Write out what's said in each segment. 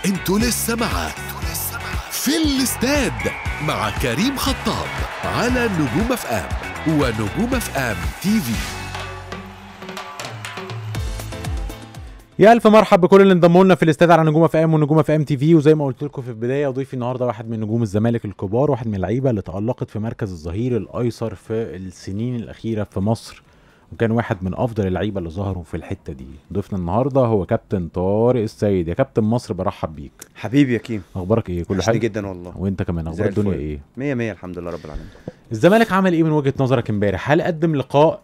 انتوا لسه مع في الاستاد مع كريم خطاب على نجوم اف ام ونجوم اف ام تي في يا الف مرحب بكل اللي انضموا لنا في الاستاد على نجوم اف ام ونجوم اف ام تي في وزي ما قلت لكم في البدايه ضيفي النهارده واحد من نجوم الزمالك الكبار واحد من اللعيبه اللي تالقت في مركز الظهير الايسر في السنين الاخيره في مصر وكان واحد من افضل اللعيبه اللي ظهروا في الحته دي ضيفنا النهارده هو كابتن طارق السيد يا كابتن مصر برحب بيك حبيبي يا كيم اخبارك ايه كله وحشني حلو جدا والله وانت كمان زي اخبار الدنيا الفل. ايه مية مية الحمد لله رب العالمين الزمالك عمل ايه من وجهه نظرك امبارح هل قدم لقاء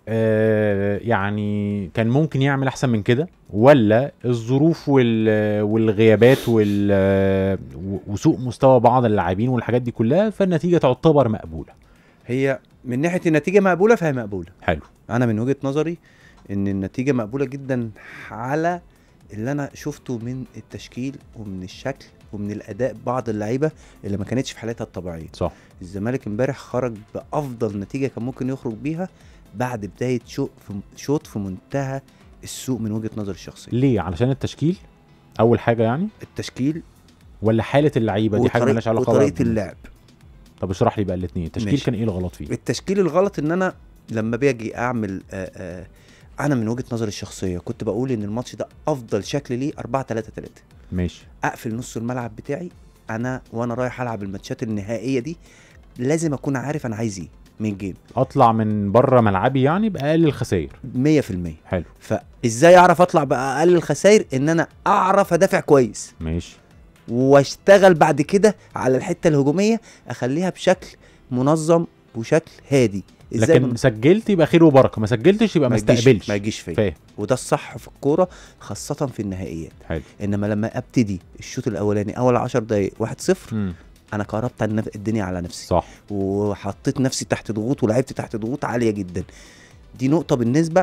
آه يعني كان ممكن يعمل احسن من كده ولا الظروف وال والغيابات وال آه، وسوء مستوى بعض اللاعبين والحاجات دي كلها فالنتيجه تعتبر مقبوله هي من ناحية النتيجة مقبولة فهي مقبولة حلو أنا من وجهة نظري إن النتيجة مقبولة جدا على اللي أنا شفته من التشكيل ومن الشكل ومن الأداء بعض اللعيبة اللي ما كانتش في حالتها الطبيعية صح الزمالك امبارح خرج بأفضل نتيجة كان ممكن يخرج بيها بعد بداية شوط في شوط في منتهى السوء من وجهة نظري الشخصية ليه علشان التشكيل اول حاجه يعني التشكيل ولا حاله اللعيبه دي حاجه وطريق- مالهاش علاقه وطريقة بقى- اللعب طب اشرح لي بقى الاثنين التشكيل ماشي. كان ايه الغلط فيه التشكيل الغلط ان انا لما باجي اعمل آآ آآ انا من وجهه نظري الشخصيه كنت بقول ان الماتش ده افضل شكل ليه 4 3 3 ماشي اقفل نص الملعب بتاعي انا وانا رايح العب الماتشات النهائيه دي لازم اكون عارف انا عايز ايه من جيم اطلع من بره ملعبي يعني باقل الخسائر 100% حلو فازاي اعرف اطلع باقل الخسائر ان انا اعرف ادافع كويس ماشي واشتغل بعد كده على الحته الهجوميه اخليها بشكل منظم وشكل هادي لكن ما- سجلت يبقى خير وبركه ما سجلتش يبقى ما يجيش- استقبلش ما يجيش فيا فاهم وده الصح في الكوره خاصه في النهائيات حلو انما لما ابتدي الشوط الاولاني اول 10 دقايق 1-0 مم. انا كهربت النف- الدنيا على نفسي صح وحطيت نفسي تحت ضغوط ولعبت تحت ضغوط عاليه جدا دي نقطه بالنسبه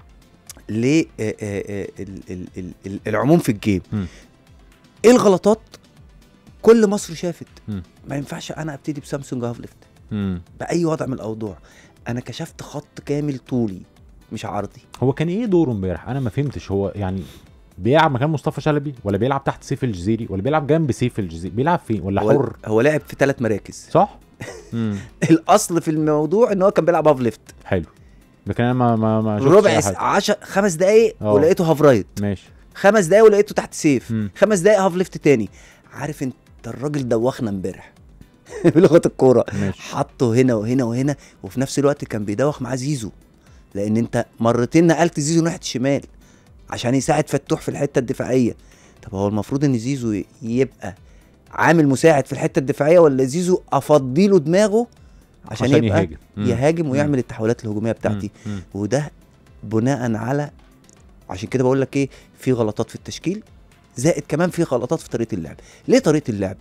ل آه، آه، آه، ال- ال- ال- ال- العموم في الجيم مم. ايه الغلطات كل مصر شافت مم. ما ينفعش انا ابتدي بسامسونج هاف ليفت مم. باي وضع من الاوضاع انا كشفت خط كامل طولي مش عرضي هو كان ايه دوره امبارح انا ما فهمتش هو يعني بيلعب مكان مصطفى شلبي ولا بيلعب تحت سيف الجزيري ولا بيلعب جنب سيف الجزيري بيلعب فين ولا هو, حر هو لعب في ثلاث مراكز صح امم الاصل في الموضوع ان هو كان بيلعب هاف ليفت حلو لكن انا ما ما ما شفتش ربع أي س- حاجة. عشر خمس دقايق اه. ولقيته هاف رايت ماشي خمس دقايق ولقيته تحت سيف مم. خمس دقايق هاف ليفت تاني عارف انت الراجل دوخنا امبارح بلغه الكوره ماشي حطه هنا وهنا وهنا وفي نفس الوقت كان بيدوخ معاه زيزو لان انت مرتين نقلت زيزو ناحيه الشمال عشان يساعد فتوح في الحته الدفاعيه طب هو المفروض ان زيزو ي- يبقى عامل مساعد في الحته الدفاعيه ولا زيزو افضيله دماغه عشان, عشان يبقى يهاجم مم. يهاجم مم. ويعمل التحولات الهجوميه بتاعتي مم. مم. وده بناء على عشان كده بقول لك ايه في غلطات في التشكيل زائد كمان في غلطات في طريقه اللعب ليه طريقه اللعب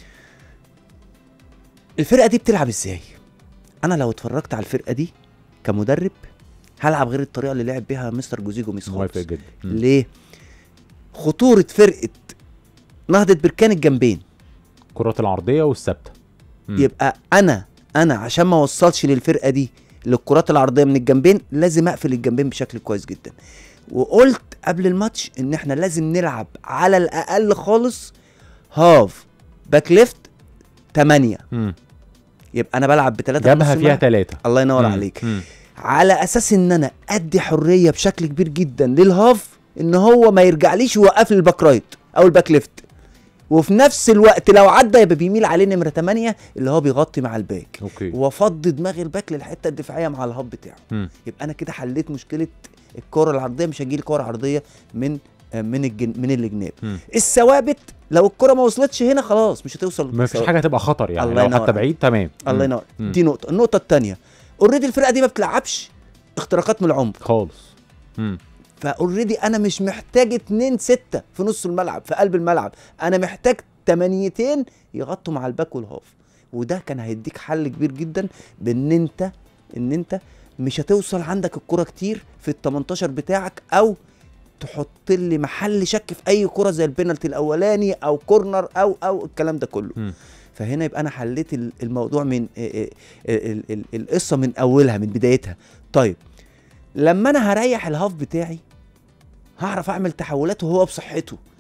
الفرقه دي بتلعب ازاي انا لو اتفرجت على الفرقه دي كمدرب هلعب غير الطريقه اللي لعب بيها مستر جوزيه جوميز موافق خالص جدا مم. ليه خطوره فرقه نهضه بركان الجنبين الكرات العرضيه والثابته مم. يبقى انا انا عشان ما اوصلش للفرقه دي للكرات العرضيه من الجنبين لازم اقفل الجنبين بشكل كويس جدا وقلت قبل الماتش ان احنا لازم نلعب على الاقل خالص هاف باك ليفت 8 مم. يبقى انا بلعب بثلاثه جابها فيها ثلاثه الله ينور عليك على اساس ان انا ادي حريه بشكل كبير جدا للهاف ان هو ما يرجعليش يوقف لي الباك رايت او الباك ليفت وفي نفس الوقت لو عدى يبقى بيميل عليه نمره 8 اللي هو بيغطي مع الباك اوكي وافضي دماغ الباك للحته الدفاعيه مع الهاب بتاعه مم. يبقى انا كده حليت مشكله الكره العرضيه مش هجيلي كره عرضيه من آه، من الجن من الجناب مم. الثوابت لو الكره ما وصلتش هنا خلاص مش هتوصل ما فيش حاجه تبقى خطر يعني الله لو ينور حتى بعيد تمام الله مم. ينور مم. دي نقطه النقطه الثانيه اوريدي الفرقه دي ما بتلعبش اختراقات من العمق خالص مم. فاوريدي انا مش محتاج اتنين ستة في نص الملعب في قلب الملعب انا محتاج تمانيتين يغطوا مع الباك والهاف وده كان هيديك حل كبير جدا بان انت ان انت مش هتوصل عندك الكرة كتير في ال 18 بتاعك او تحط لي محل شك في اي كرة زي البينالتي الاولاني او كورنر او او الكلام ده كله مم. فهنا يبقى انا حليت ال- الموضوع من ال- ال- ال- ال- القصه من اولها من بدايتها طيب لما انا هريح الهاف بتاعي هعرف اعمل تحولات وهو بصحته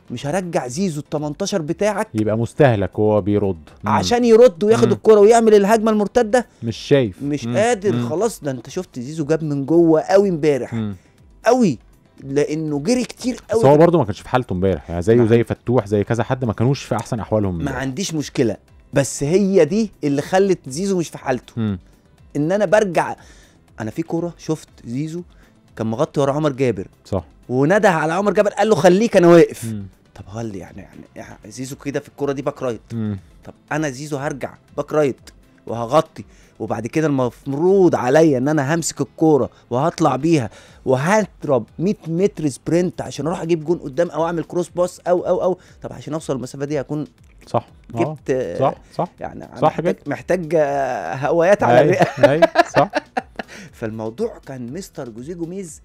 مش هرجع زيزو ال 18 بتاعك يبقى مستهلك وهو بيرد مم. عشان يرد وياخد مم. الكرة ويعمل الهجمه المرتده مش شايف مش مم. قادر مم. خلاص ده انت شفت زيزو جاب من جوه قوي امبارح مم. قوي لانه جري كتير بس قوي هو برضه ما كانش في حالته امبارح يعني زيه ما- زي فتوح زي كذا حد ما كانوش في احسن احوالهم ما امبارح. عنديش مشكله بس هي دي اللي خلت زيزو مش في حالته مم. ان انا برجع انا في كوره شفت زيزو كان مغطي ورا عمر جابر صح ونده على عمر جابر قال له خليك انا واقف مم. طب هل يعني يعني, يعني زيزو كده في الكوره دي باك رايت مم. طب انا زيزو هرجع باك رايت وهغطي وبعد كده المفروض عليا ان انا همسك الكوره وهطلع بيها وهضرب 100 متر سبرنت عشان اروح اجيب جون قدام او اعمل كروس باس او او او طب عشان اوصل المسافه دي هكون صح آه. جبت آه، صح صح يعني أنا صح محتاج, كده. محتاج آه، هوايات على أي- الرئه أي، صح فالموضوع كان مستر جوزيه جوميز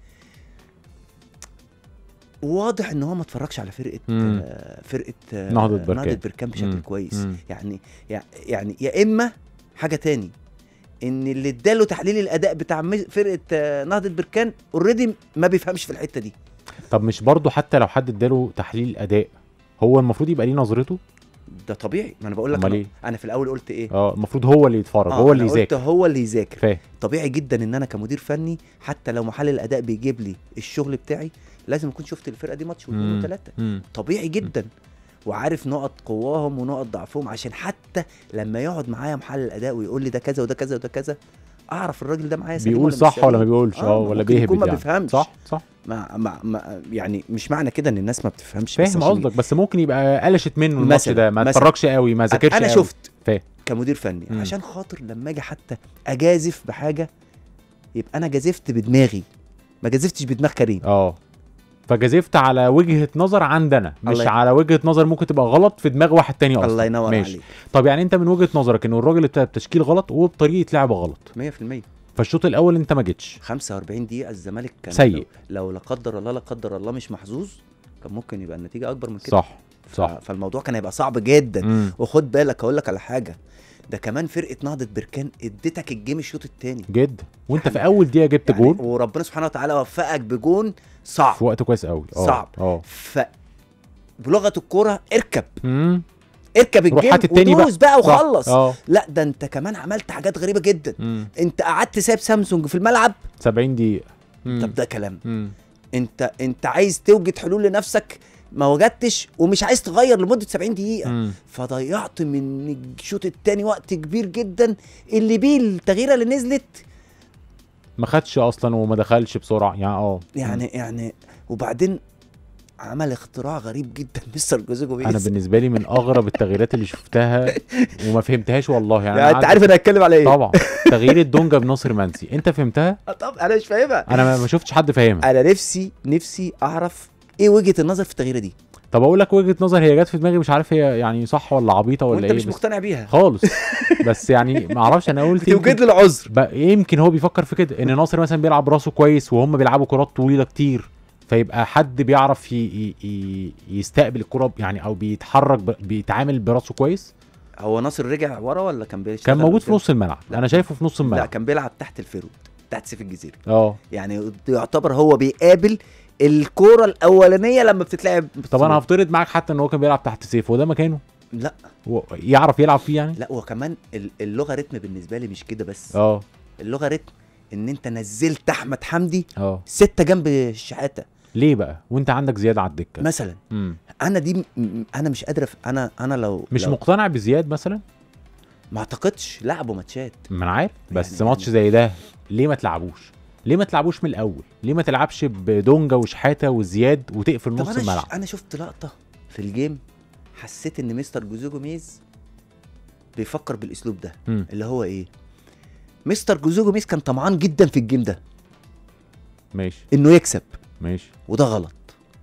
واضح ان هو ما اتفرجش على فرقه مم. آه فرقه آه نهضة بركان. نهضة بركان بشكل مم. كويس مم. يعني يع- يعني يا اما حاجه تاني ان اللي اداله تحليل الاداء بتاع مس- فرقه آه نهضه بركان اوريدي ما بيفهمش في الحته دي طب مش برضه حتى لو حد اداله تحليل اداء هو المفروض يبقى ليه نظرته ده طبيعي ما انا بقول لك أمال أنا, إيه؟ انا في الاول قلت ايه اه المفروض هو اللي يتفرج آه، هو اللي أنا قلت يذاكر هو اللي يذاكر فاهم طبيعي جدا ان انا كمدير فني حتى لو محلل الاداء بيجيب لي الشغل بتاعي لازم اكون شفت الفرقه دي ماتش واثنين مم. وثلاثه مم. طبيعي جدا وعارف نقط قواهم ونقط ضعفهم عشان حتى لما يقعد معايا محلل الاداء ويقول لي ده كذا وده كذا وده كذا اعرف الراجل ده معايا سليم بيقول ولا مش صح ولا ما سليم. بيقولش اه ما ولا ممكن يكون بيهبط ما يعني بيفهمش صح صح ما ما ما يعني مش معنى كده ان الناس ما بتفهمش بس فاهم عشان قصدك بس ممكن يبقى قلشت منه الماتش مثلاً- ده ما مثلاً. اتفرجش قوي ما ذاكرش انا قوي. شفت فاهم. كمدير فني مم. عشان خاطر لما اجي حتى اجازف بحاجه يبقى انا جازفت بدماغي ما جازفتش بدماغ كريم اه فجازفت على وجهه نظر عندنا مش الله ي- على وجهه نظر ممكن تبقى غلط في دماغ واحد تاني اصلا الله ينور ماشي. عليك طب يعني انت من وجهه نظرك ان الراجل ابتدى بتشكيل غلط وبطريقه لعب غلط 100% فالشوط الاول انت ما جيتش 45 دقيقه الزمالك كان سيء. لو, لو لا قدر الله لا قدر الله مش محظوظ كان ممكن يبقى النتيجه اكبر من كده صح ف- صح فالموضوع كان هيبقى صعب جدا مم. وخد بالك اقول لك على حاجه ده كمان فرقه نهضه بركان اديتك الجيم الشوط الثاني جدا وانت في اول دقيقه جبت جول وربنا سبحانه وتعالى وفقك بجون صعب في وقت كويس قوي اه صعب. اه ف بلغه الكوره اركب مم. اركب روح الجيم هات التاني بقى. ودوس بقى صح. وخلص اه لا ده انت كمان عملت حاجات غريبه جدا مم. انت قعدت سايب سامسونج في الملعب 70 دقيقه مم. طب ده كلام مم. انت انت عايز توجد حلول لنفسك ما وجدتش ومش عايز تغير لمده 70 دقيقه مم. فضيعت من الشوط الثاني وقت كبير جدا اللي بيه التغييره اللي نزلت ما خدش اصلا وما دخلش بسرعه يعني اه يعني يعني وبعدين عمل اختراع غريب جدا مستر جوزيه انا جوميز بالنسبه لي من اغرب التغييرات اللي شفتها وما فهمتهاش والله يعني, يعني انت قعدت- عارف انا هتكلم على ايه طبعا تغيير الدونجا بناصر منسي انت فهمتها آه طب انا مش فاهمها انا ما ما شفتش حد فاهمها انا نفسي نفسي اعرف ايه وجهه النظر في التغييره دي طب اقول لك وجهه نظر هي جت في دماغي مش عارف هي يعني صح ولا عبيطه ولا وانت ايه مش بس مقتنع بيها خالص بس يعني ما اعرفش انا قلت توجد يمكن, له العذر بقى- يمكن هو بيفكر في كده ان ناصر مثلا بيلعب راسه كويس وهم بيلعبوا كرات طويله كتير فيبقى حد بيعرف ي... ي... ي... يستقبل الكره يعني او بيتحرك ب... بيتعامل براسه كويس هو ناصر رجع ورا ولا كان بيشتغل كان موجود في قدام؟ نص الملعب لا. انا شايفه في نص لا الملعب كان بيلعب تحت الفيرود تحت سيف الجزيري اه يعني يعتبر هو بيقابل الكوره الاولانيه لما بتتلعب طب انا هفترض معاك حتى ان هو كان بيلعب تحت سيف وده مكانه لا هو يعرف يلعب فيه يعني لا وكمان ال- اللغه رتم بالنسبه لي مش كده بس اه اللغه رتم ان انت نزلت احمد حمدي اه ستة جنب الشحاته ليه بقى وانت عندك زياد على الدكه مثلا مم. انا دي م- م- انا مش قادر أف- انا انا لو مش لو مقتنع بزياد مثلا ما اعتقدش لعبوا ماتشات ما انا عارف بس يعني- ماتش زي ده ليه ما تلعبوش ليه ما تلعبوش من الاول ليه ما تلعبش بدونجا وشحاته وزياد وتقفل طب نص انا الملعب ش... انا شفت لقطه في الجيم حسيت ان مستر جوزيه جوميز بيفكر بالاسلوب ده مم. اللي هو ايه مستر جوزيه جوميز كان طمعان جدا في الجيم ده ماشي انه يكسب ماشي وده غلط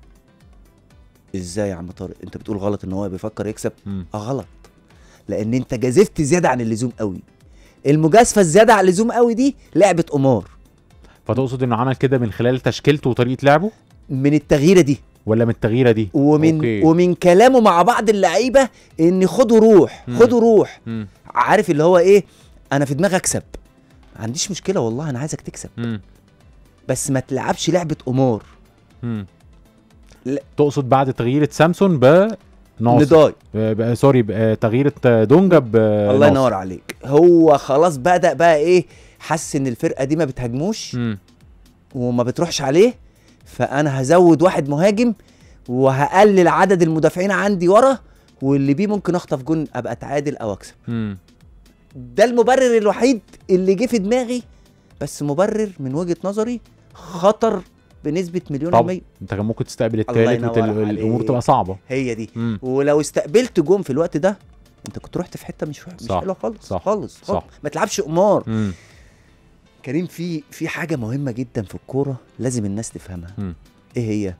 ازاي يا عم طارق انت بتقول غلط ان هو بيفكر يكسب مم. اه غلط لان انت جازفت زياده عن اللزوم قوي المجازفه الزياده عن اللزوم قوي دي لعبه قمار فتقصد انه عمل كده من خلال تشكيلته وطريقه لعبه من التغييره دي ولا من التغييره دي ومن أوكي. ومن كلامه مع بعض اللعيبه ان خدوا روح مم. خدوا روح مم. عارف اللي هو ايه انا في دماغي اكسب ما عنديش مشكله والله انا عايزك تكسب مم. بس ما تلعبش لعبه قمار مم. لا. تقصد بعد تغيير سامسون ب ناصر نضاي ب- ب- سوري ب- تغيير دونجا ب الله ناصر. ينور عليك هو خلاص بدا بقى ايه حس ان الفرقه دي ما بتهاجموش مم. وما بتروحش عليه فانا هزود واحد مهاجم وهقلل عدد المدافعين عندي ورا واللي بيه ممكن اخطف جون ابقى اتعادل او اكسب مم. ده المبرر الوحيد اللي جه في دماغي بس مبرر من وجهه نظري خطر بنسبه مليون طبعا. المية انت كان ممكن تستقبل الله التالت ينور وتل... عليك. الامور تبقى صعبه هي دي مم. ولو استقبلت جون في الوقت ده انت كنت رحت في حته مش مش صح. حلوه خالص صح. خالص صح. خالص ما تلعبش قمار مم. كريم في في حاجه مهمه جدا في الكوره لازم الناس تفهمها مم. ايه هي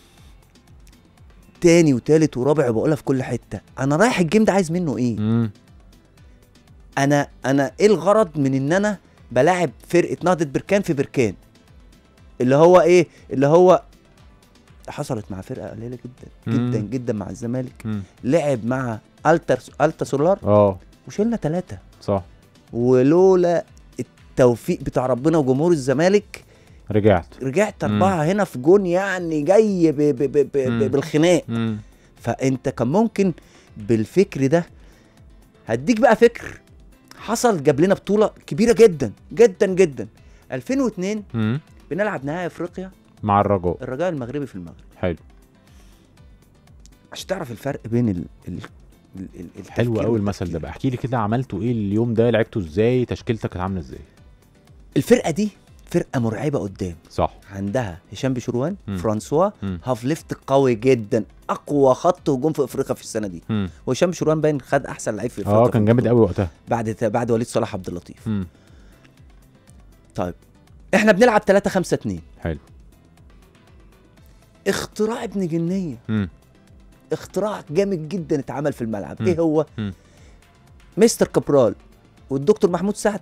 تاني وتالت ورابع بقولها في كل حته انا رايح الجيم ده عايز منه ايه مم. انا انا ايه الغرض من ان انا بلاعب فرقه نهضه بركان في بركان اللي هو ايه اللي هو حصلت مع فرقه قليله جدا مم. جدا جدا مع الزمالك مم. لعب مع التر التا سولار اه وشلنا ثلاثه صح ولولا التوفيق بتاع ربنا وجمهور الزمالك رجعت رجعت مم. اربعه هنا في جون يعني جاي ب ب ب ب مم. ب بالخناق مم. فانت كان ممكن بالفكر ده هديك بقى فكر حصل جاب لنا بطوله كبيره جدا جدا جدا 2002 مم. بنلعب نهائي افريقيا مع الرجاء الرجاء المغربي في المغرب حلو عشان تعرف الفرق بين ال ال ال- ال- حلو التفكير قوي المثل ده والتفكير. بقى احكي لي كده عملتوا ايه اليوم ده لعبتوا ازاي تشكيلتك كانت عامله ازاي الفرقه دي فرقه مرعبه قدام صح عندها هشام بشروان مم. فرانسوا مم. هاف ليفت قوي جدا اقوى خط هجوم في افريقيا في السنه دي مم. وهشام بشروان باين خد احسن لعيب في افريقيا اه في كان جامد البطولة. قوي وقتها بعد بعد وليد صلاح عبد اللطيف مم. طيب احنا بنلعب 3 5 2 حلو اختراع ابن جنيه مم. اختراع جامد جدا اتعمل في الملعب مم. ايه هو مم. مستر كابرال والدكتور محمود سعد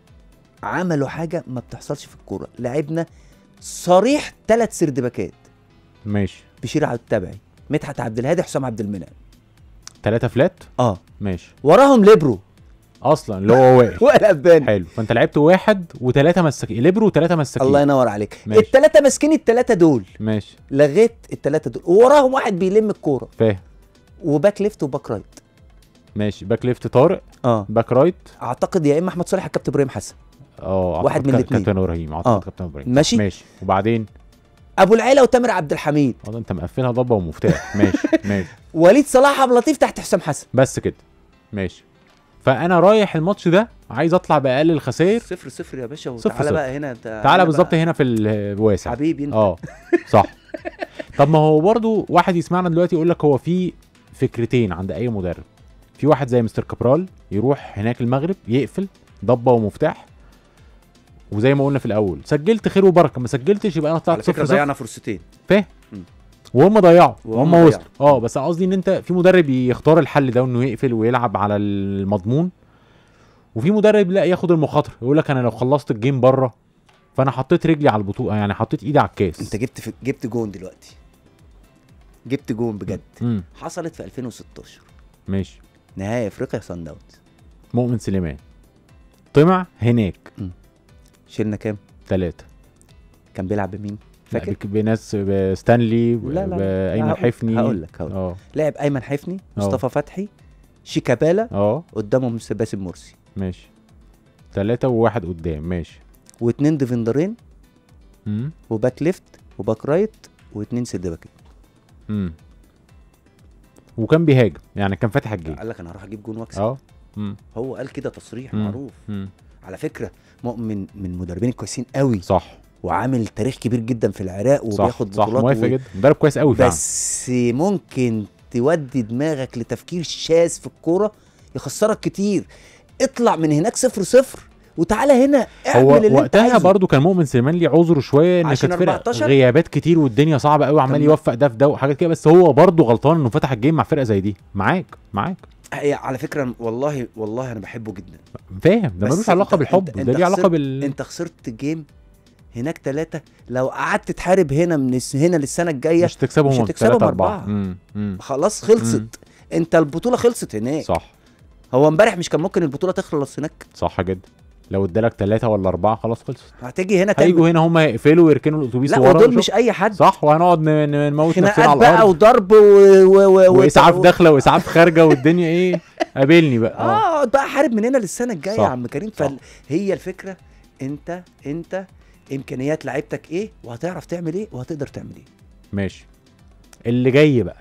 عملوا حاجه ما بتحصلش في الكوره لعبنا صريح ثلاث سردباكات ماشي بشير عبد التبعي مدحت عبد الهادي حسام عبد المنعم ثلاثة فلات اه ماشي وراهم ليبرو اصلا اللي هو واقف والاباني حلو فانت لعبت واحد وثلاثة مساكين ليبرو وثلاثة مساكين الله ينور عليك ماشي. الثلاثه ماسكين الثلاثه دول ماشي لغيت الثلاثه دول ووراهم واحد بيلم الكوره فاهم وباك ليفت وباك رايت ماشي باك ليفت طارق اه باك رايت اعتقد يا اما احمد صالح يا كابتن ابراهيم حسن اه أعتقد واحد من كا- الاتنين. كابتن ابراهيم اعتقد آه. كابتن ابراهيم ماشي. ماشي وبعدين ابو العيله وتامر عبد الحميد اه ده انت مقفلها ضبه ومفتاح ماشي ماشي وليد صلاح عبد اللطيف تحت حسام حسن بس كده ماشي فانا رايح الماتش ده عايز اطلع باقل الخسائر صفر صفر يا باشا صفر وتعالى صفر. بقى هنا تعالى بالظبط هنا في الواسع حبيبي انت اه صح طب ما هو برضو واحد يسمعنا دلوقتي يقول لك هو في فكرتين عند اي مدرب في واحد زي مستر كابرال يروح هناك المغرب يقفل ضبه ومفتاح وزي ما قلنا في الاول سجلت خير وبركه ما سجلتش يبقى انا طلعت على فكره صفر صفر ضيعنا فرصتين فاهم مم. وهم ضيعوا وهم وهم وصلوا ضيعوا. اه بس قصدي ان انت في مدرب يختار الحل ده انه يقفل ويلعب على المضمون وفي مدرب لا ياخد المخاطره يقول لك انا لو خلصت الجيم بره فانا حطيت رجلي على البطوله يعني حطيت ايدي على الكاس انت جبت في... جبت جون دلوقتي جبت جون بجد امم حصلت في 2016 ماشي نهائي افريقيا سان داونز مؤمن سليمان طمع هناك شلنا كام ثلاثة كان بيلعب بمين فاكر بناس ستانلي لا، لا، لا. بايمن هقول- حفني هقول لك هقول لك. اه لعب ايمن حفني اه. مصطفى فتحي شيكابالا اه قدامهم باسم مرسي ماشي ثلاثة وواحد قدام ماشي واثنين ديفندرين امم وباك ليفت وباك رايت واثنين سيرد باكين امم وكان بيهاجم يعني كان فاتح الجيم قال لك انا هروح اجيب جون واكسب اه امم هو قال كده تصريح مم. معروف امم على فكره مؤمن من المدربين الكويسين قوي صح وعامل تاريخ كبير جدا في العراق صح وبياخد صح بطولات موافق و... جدا مدرب كويس قوي فعلا بس ممكن تودي دماغك لتفكير شاذ في الكوره يخسرك كتير اطلع من هناك صفر صفر وتعالى هنا اعمل هو اللي انت وقتها عايزه برضو كان مؤمن سليمان ليه عذره شويه ان عشان كانت فرقه 14 غيابات كتير والدنيا صعبه قوي وعمال كان- يوفق ده في ده وحاجات كده بس هو برضو غلطان انه فتح الجيم مع فرقه زي دي معاك معاك هي على فكره والله والله انا بحبه جدا فاهم ده بس ملوش علاقه انت- بالحب انت- ده انت ليه علاقه خسرت- بال انت خسرت جيم هناك ثلاثة لو قعدت تحارب هنا من الس- هنا للسنة الجاية مش تكسبهم مش من هتكسبهم ثلاثة أربعة. أربعة مم، مم. خلاص خلصت انت البطولة خلصت هناك صح هو امبارح مش كان ممكن البطولة تخلص هناك صح جدا لو ادالك ثلاثة ولا أربعة خلاص خلصت هتيجي هنا تعمل هيجوا هنا هم يقفلوا ويركنوا الأتوبيس لا ورا ودول وشوف. مش اي حد صح وهنقعد ن- ن- نموت نفسنا خناقات على بقى الأرض وضرب و... و... و... وإسعاف و... داخلة وإسعاف خارجة والدنيا إيه قابلني بقى اه اه اقعد بقى حارب من هنا للسنه الجايه صح. يا عم كريم صح. فهي الفكره انت انت امكانيات لعيبتك ايه وهتعرف تعمل ايه وهتقدر تعمل ايه ماشي اللي جاي بقى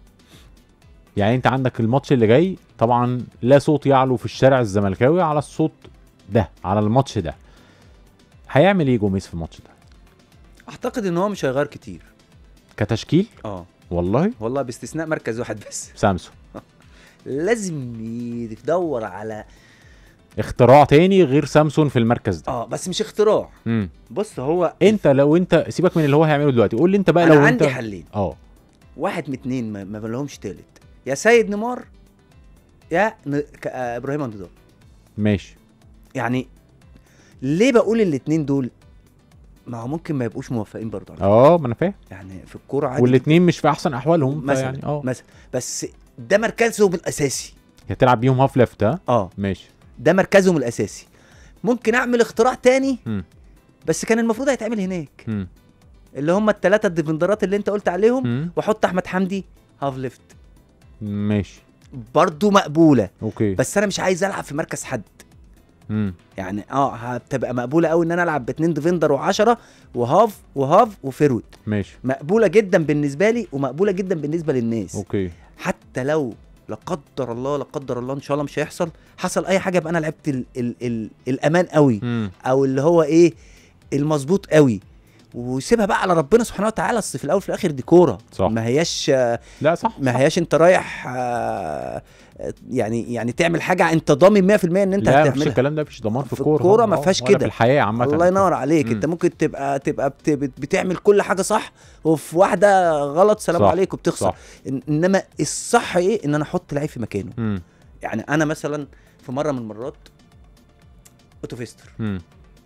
يعني انت عندك الماتش اللي جاي طبعا لا صوت يعلو في الشارع الزملكاوي على الصوت ده على الماتش ده هيعمل ايه جوميز في الماتش ده اعتقد ان هو مش هيغير كتير كتشكيل اه والله والله باستثناء مركز واحد بس سامسون لازم يدور على اختراع تاني غير سامسون في المركز ده اه بس مش اختراع امم بص هو انت لو انت سيبك من اللي هو هيعمله دلوقتي قول لي انت بقى انا لو عندي انت حلين اه واحد من اتنين ما, ما لهمش تالت يا سيد نيمار يا ن... ك... آه، ابراهيم اندودار ماشي يعني ليه بقول الاتنين دول ما هو ممكن ما يبقوش موفقين برضه على فكرة. اه ما انا فاهم يعني في الكوره عادي والاتنين مش في احسن احوالهم مثلا يعني اه مثلا بس ده مركزهم الاساسي هتلعب بيهم هاف ليفت ها اه ماشي ده مركزهم الاساسي ممكن اعمل اختراع تاني مم. بس كان المفروض هيتعمل هناك مم. اللي هم الثلاثه الديفندرات اللي انت قلت عليهم مم. واحط احمد حمدي هاف ليفت ماشي برضه مقبوله اوكي بس انا مش عايز العب في مركز حد مم. يعني اه هتبقى مقبوله قوي ان انا العب باتنين ديفندر وعشرة وهاف وهاف وفيرود ماشي مقبوله جدا بالنسبه لي ومقبوله جدا بالنسبه للناس اوكي حتى لو لا قدر الله لا قدر الله ان شاء الله مش هيحصل حصل اي حاجه يبقى انا لعبت ال ال ال الامان قوي مم. او اللي هو ايه المظبوط قوي وسيبها بقى على ربنا سبحانه وتعالى اصل في الاول وفي الاخر دي كوره صح. ما هياش آه، لا صح ما صح. هياش انت رايح آه، يعني يعني تعمل حاجه انت ضامن 100% ان انت لا مفيش هتعملها الكلام ده مفيش ضمان في في الكوره الكورة طبعاً. ما آه، فيهاش ولا كده. في الحياه عامه الله ينور عليك مم. انت ممكن تبقى تبقى بت- بت- بتعمل كل حاجه صح وفي واحده غلط سلام صح. عليكم بتخسر صح إن انما الصح ايه ان انا احط لعيب في مكانه مم. يعني انا مثلا في مره من المرات اوتوفيستر مم.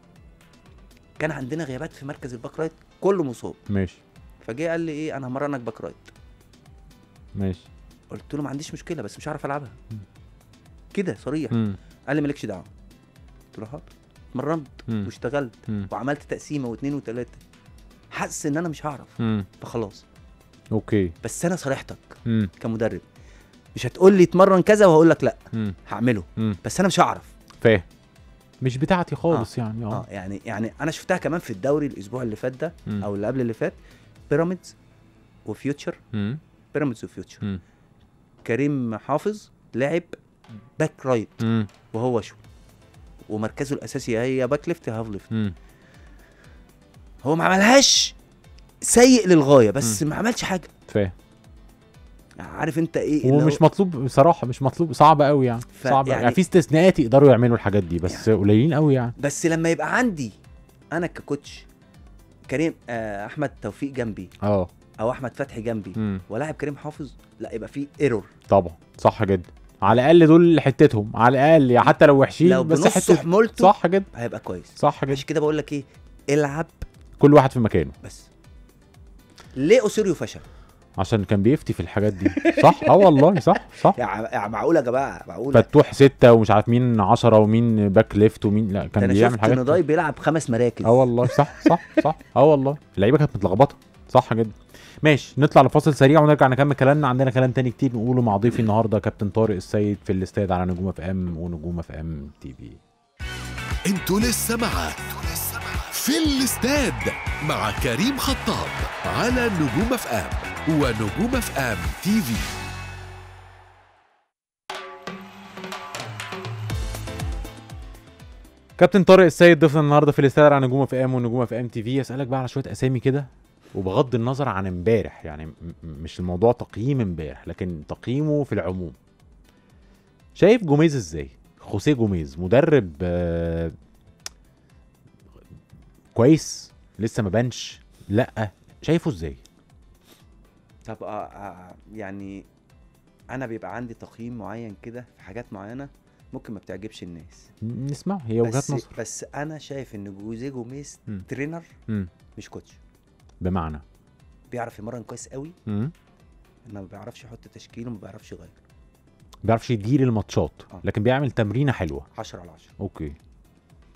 كان عندنا غيابات في مركز الباك رايت كله مصاب ماشي فجه قال لي ايه انا همرنك باك رايت ماشي قلت له ما عنديش مشكله بس مش عارف العبها مم. كده صريح مم. قال لي مالكش دعوه قلت له حاضر اتمرنت مم. واشتغلت مم. وعملت تقسيمه واثنين وثلاثه حاسس ان انا مش هعرف مم. فخلاص اوكي بس انا صريحتك مم. كمدرب مش هتقول لي اتمرن كذا وهقول لك لا مم. هعمله مم. بس انا مش هعرف فاهم مش بتاعتي خالص يعني اه اه يعني يعني انا شفتها كمان في الدوري الاسبوع اللي فات ده مم. او اللي قبل اللي فات بيراميدز وفيوتشر مم. بيراميدز وفيوتشر مم. كريم حافظ لعب باك رايت مم. وهو شو ومركزه الاساسي هي باك ليفت هاف ليفت مم. هو ما عملهاش سيء للغايه بس ما عملش حاجه فاهم يعني عارف انت ايه اللي ومش هو- مطلوب بصراحه مش مطلوب صعب قوي يعني ف- صعب يعني, يعني- يعني في استثناءات يقدروا يعملوا الحاجات دي بس قليلين قوي يعني بس لما يبقى عندي انا ككوتش كريم آه احمد توفيق جنبي اه او احمد فتحي جنبي مم. ولاعب كريم حافظ لا يبقى في ايرور طبعا صح جدا على الاقل دول حتتهم على الاقل يعني حتى لو وحشين لو بس بنص حته حمولته صح جدا هيبقى كويس صح جدا عشان كده بقول لك ايه العب كل واحد في مكانه بس ليه اوسيريو فشل عشان كان بيفتي في الحاجات دي صح اه والله صح صح يا ع- يا معقوله يا جماعه معقوله فتوح ستة ومش عارف مين عشرة ومين باك ليفت ومين لا ده كان انا بيعمل شفت حاجات نضاي بيلعب خمس مراكز اه والله صح صح صح اه والله اللعيبه كانت متلخبطه صح جدا ماشي نطلع لفاصل سريع ونرجع نكمل كلامنا عندنا كلام تاني كتير نقوله مع ضيفي النهارده كابتن طارق السيد في الاستاد على نجوم اف ام ونجوم اف ام تي في انتوا لسه مع في الاستاد مع كريم خطاب على نجوم اف ام ونجوم اف ام تي في كابتن طارق السيد ضيفنا النهارده في الاستاد على نجوم اف ام ونجوم اف ام تي في اسالك بقى على شويه اسامي كده وبغض النظر عن امبارح يعني م- م- مش الموضوع تقييم امبارح لكن تقييمه في العموم شايف جوميز ازاي خوسيه جوميز مدرب آه، كويس لسه ما بانش لا شايفه ازاي طب آه آه يعني انا بيبقى عندي تقييم معين كده في حاجات معينه ممكن ما بتعجبش الناس نسمع هي وجهات بس نظر بس انا شايف ان جوزيه جوميز مم. ترينر مم. مش كوتش بمعنى بيعرف يمرن كويس قوي مم. انما ما بيعرفش يحط تشكيل وما بيعرفش يغير بيعرفش يدير الماتشات آه. لكن بيعمل تمرينه حلوه 10 على 10 اوكي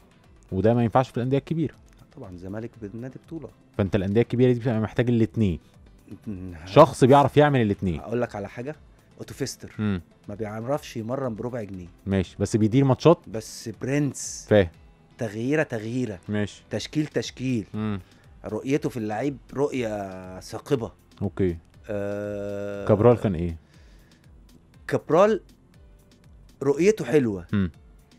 وده ما ينفعش في الانديه الكبيره طبعا الزمالك بالنادي بطوله فانت الانديه الكبيره دي بتبقى محتاج الاثنين شخص بيعرف يعمل الاثنين اقول لك على حاجه اوتو فيستر ما بيعرفش يمرن بربع جنيه ماشي بس بيدير ماتشات بس برنس فاهم تغييره تغييره ماشي تشكيل تشكيل امم رؤيته في اللعيب رؤيه ثاقبه اوكي آه كابرال كان ايه كابرال رؤيته حلوه مم.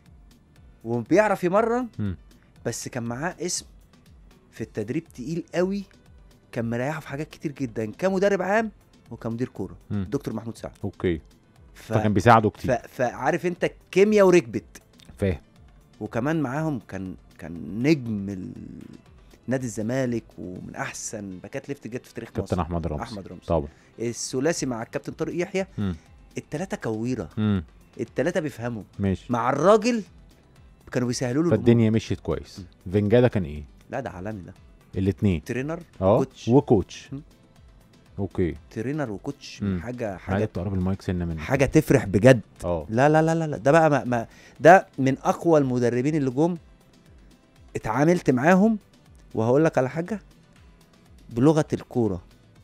وبيعرف يمرن مم. بس كان معاه اسم في التدريب تقيل قوي كان مريحه في حاجات كتير جدا كمدرب عام وكمدير كوره مم. دكتور محمود سعد اوكي ف... فكان بيساعده ف... كتير فعارف انت كيمياء وركبت فاهم وكمان معاهم كان كان نجم ال... نادي الزمالك ومن احسن باكات ليفت جت في تاريخ كابتن مصر احمد رمزي احمد رمزي طبعا الثلاثي مع الكابتن طارق يحيى مم. التلاته كويره امم التلاته بيفهموا ماشي مع الراجل كانوا بيسهلوا له الأمور. فالدنيا مشيت كويس فينجادا كان ايه لا ده عالمي ده الاثنين ترينر اه كوتش. وكوتش مم. اوكي ترينر وكوتش مم. حاجه عايزك حاجه تقرب المايك سنه منه حاجه تفرح بجد اه لا لا لا لا لا ده بقى ما, ما ده من اقوى المدربين اللي جم اتعاملت معاهم وهقول لك على حاجه بلغه الكوره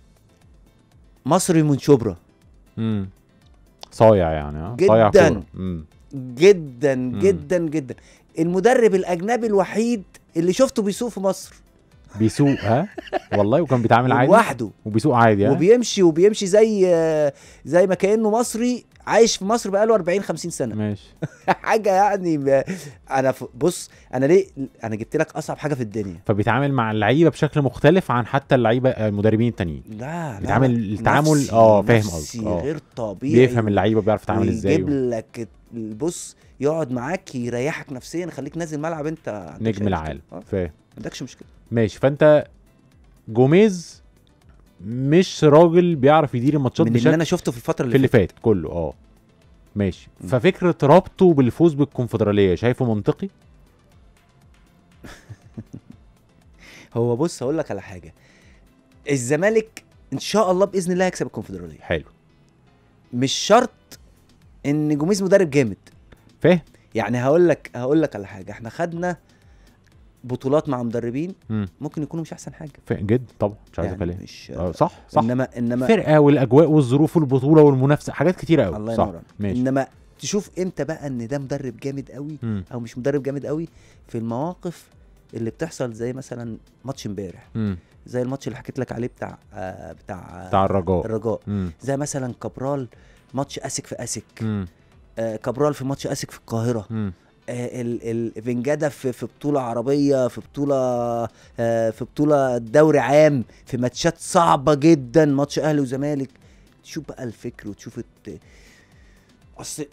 مصري من شبرا امم صايع يعني اه صايع جداً. كورة. امم جدا جدا جدا المدرب الاجنبي الوحيد اللي شفته بيسوق في مصر بيسوق ها والله وكان بيتعامل عادي لوحده وبيسوق عادي ها وبيمشي وبيمشي زي زي ما كانه مصري عايش في مصر بقاله 40 50 سنه ماشي حاجه يعني ب... انا ف... بص انا ليه انا جبت لك اصعب حاجه في الدنيا فبيتعامل مع اللعيبه بشكل مختلف عن حتى اللعيبه المدربين التانيين لا لا بيتعامل لا. التعامل- نفسي- آه، فاهم نفسي قصدك، آه. غير طبيعي بيفهم اللعيبه بيعرف يتعامل ازاي ويجيب و- لك بص يقعد معاك يريحك نفسيا يخليك نازل ملعب انت ما عندكش أي نجم مشكلة. العالم اه ما فاهم عندكش مشكله ماشي فانت جوميز مش راجل بيعرف يدير الماتشات من اللي بشكل انا شفته في الفتره في اللي اللي فاتت فات كله اه ماشي م. ففكره ربطه بالفوز بالكونفدراليه شايفه منطقي هو بص هقول لك على حاجه الزمالك ان شاء الله باذن الله هيكسب الكونفدراليه حلو مش شرط ان جوميز مدرب جامد فاهم يعني هقول لك هقول لك على حاجه احنا خدنا بطولات مع مدربين مم. ممكن يكونوا مش احسن حاجه فاهم جدا طبعا مش عايز يعني كلام مش آه صح صح انما انما فرقه والاجواء والظروف والبطوله والمنافسه حاجات كتيره قوي الله صح ينور عليك. ماشي انما تشوف امتى بقى ان ده مدرب جامد قوي مم. او مش مدرب جامد قوي في المواقف اللي بتحصل زي مثلا ماتش امبارح مم. زي الماتش اللي حكيت لك عليه بتاع آه بتاع, بتاع الرجاء الرجاء مم. زي مثلا كابرال ماتش اسك في اسك مم. آه كابرال في ماتش اسك في القاهره مم. آه ال ال فينجادا في في بطوله عربيه في بطوله آه في بطوله دوري عام في ماتشات صعبه جدا ماتش اهلي وزمالك تشوف بقى الفكر وتشوف الت... اصل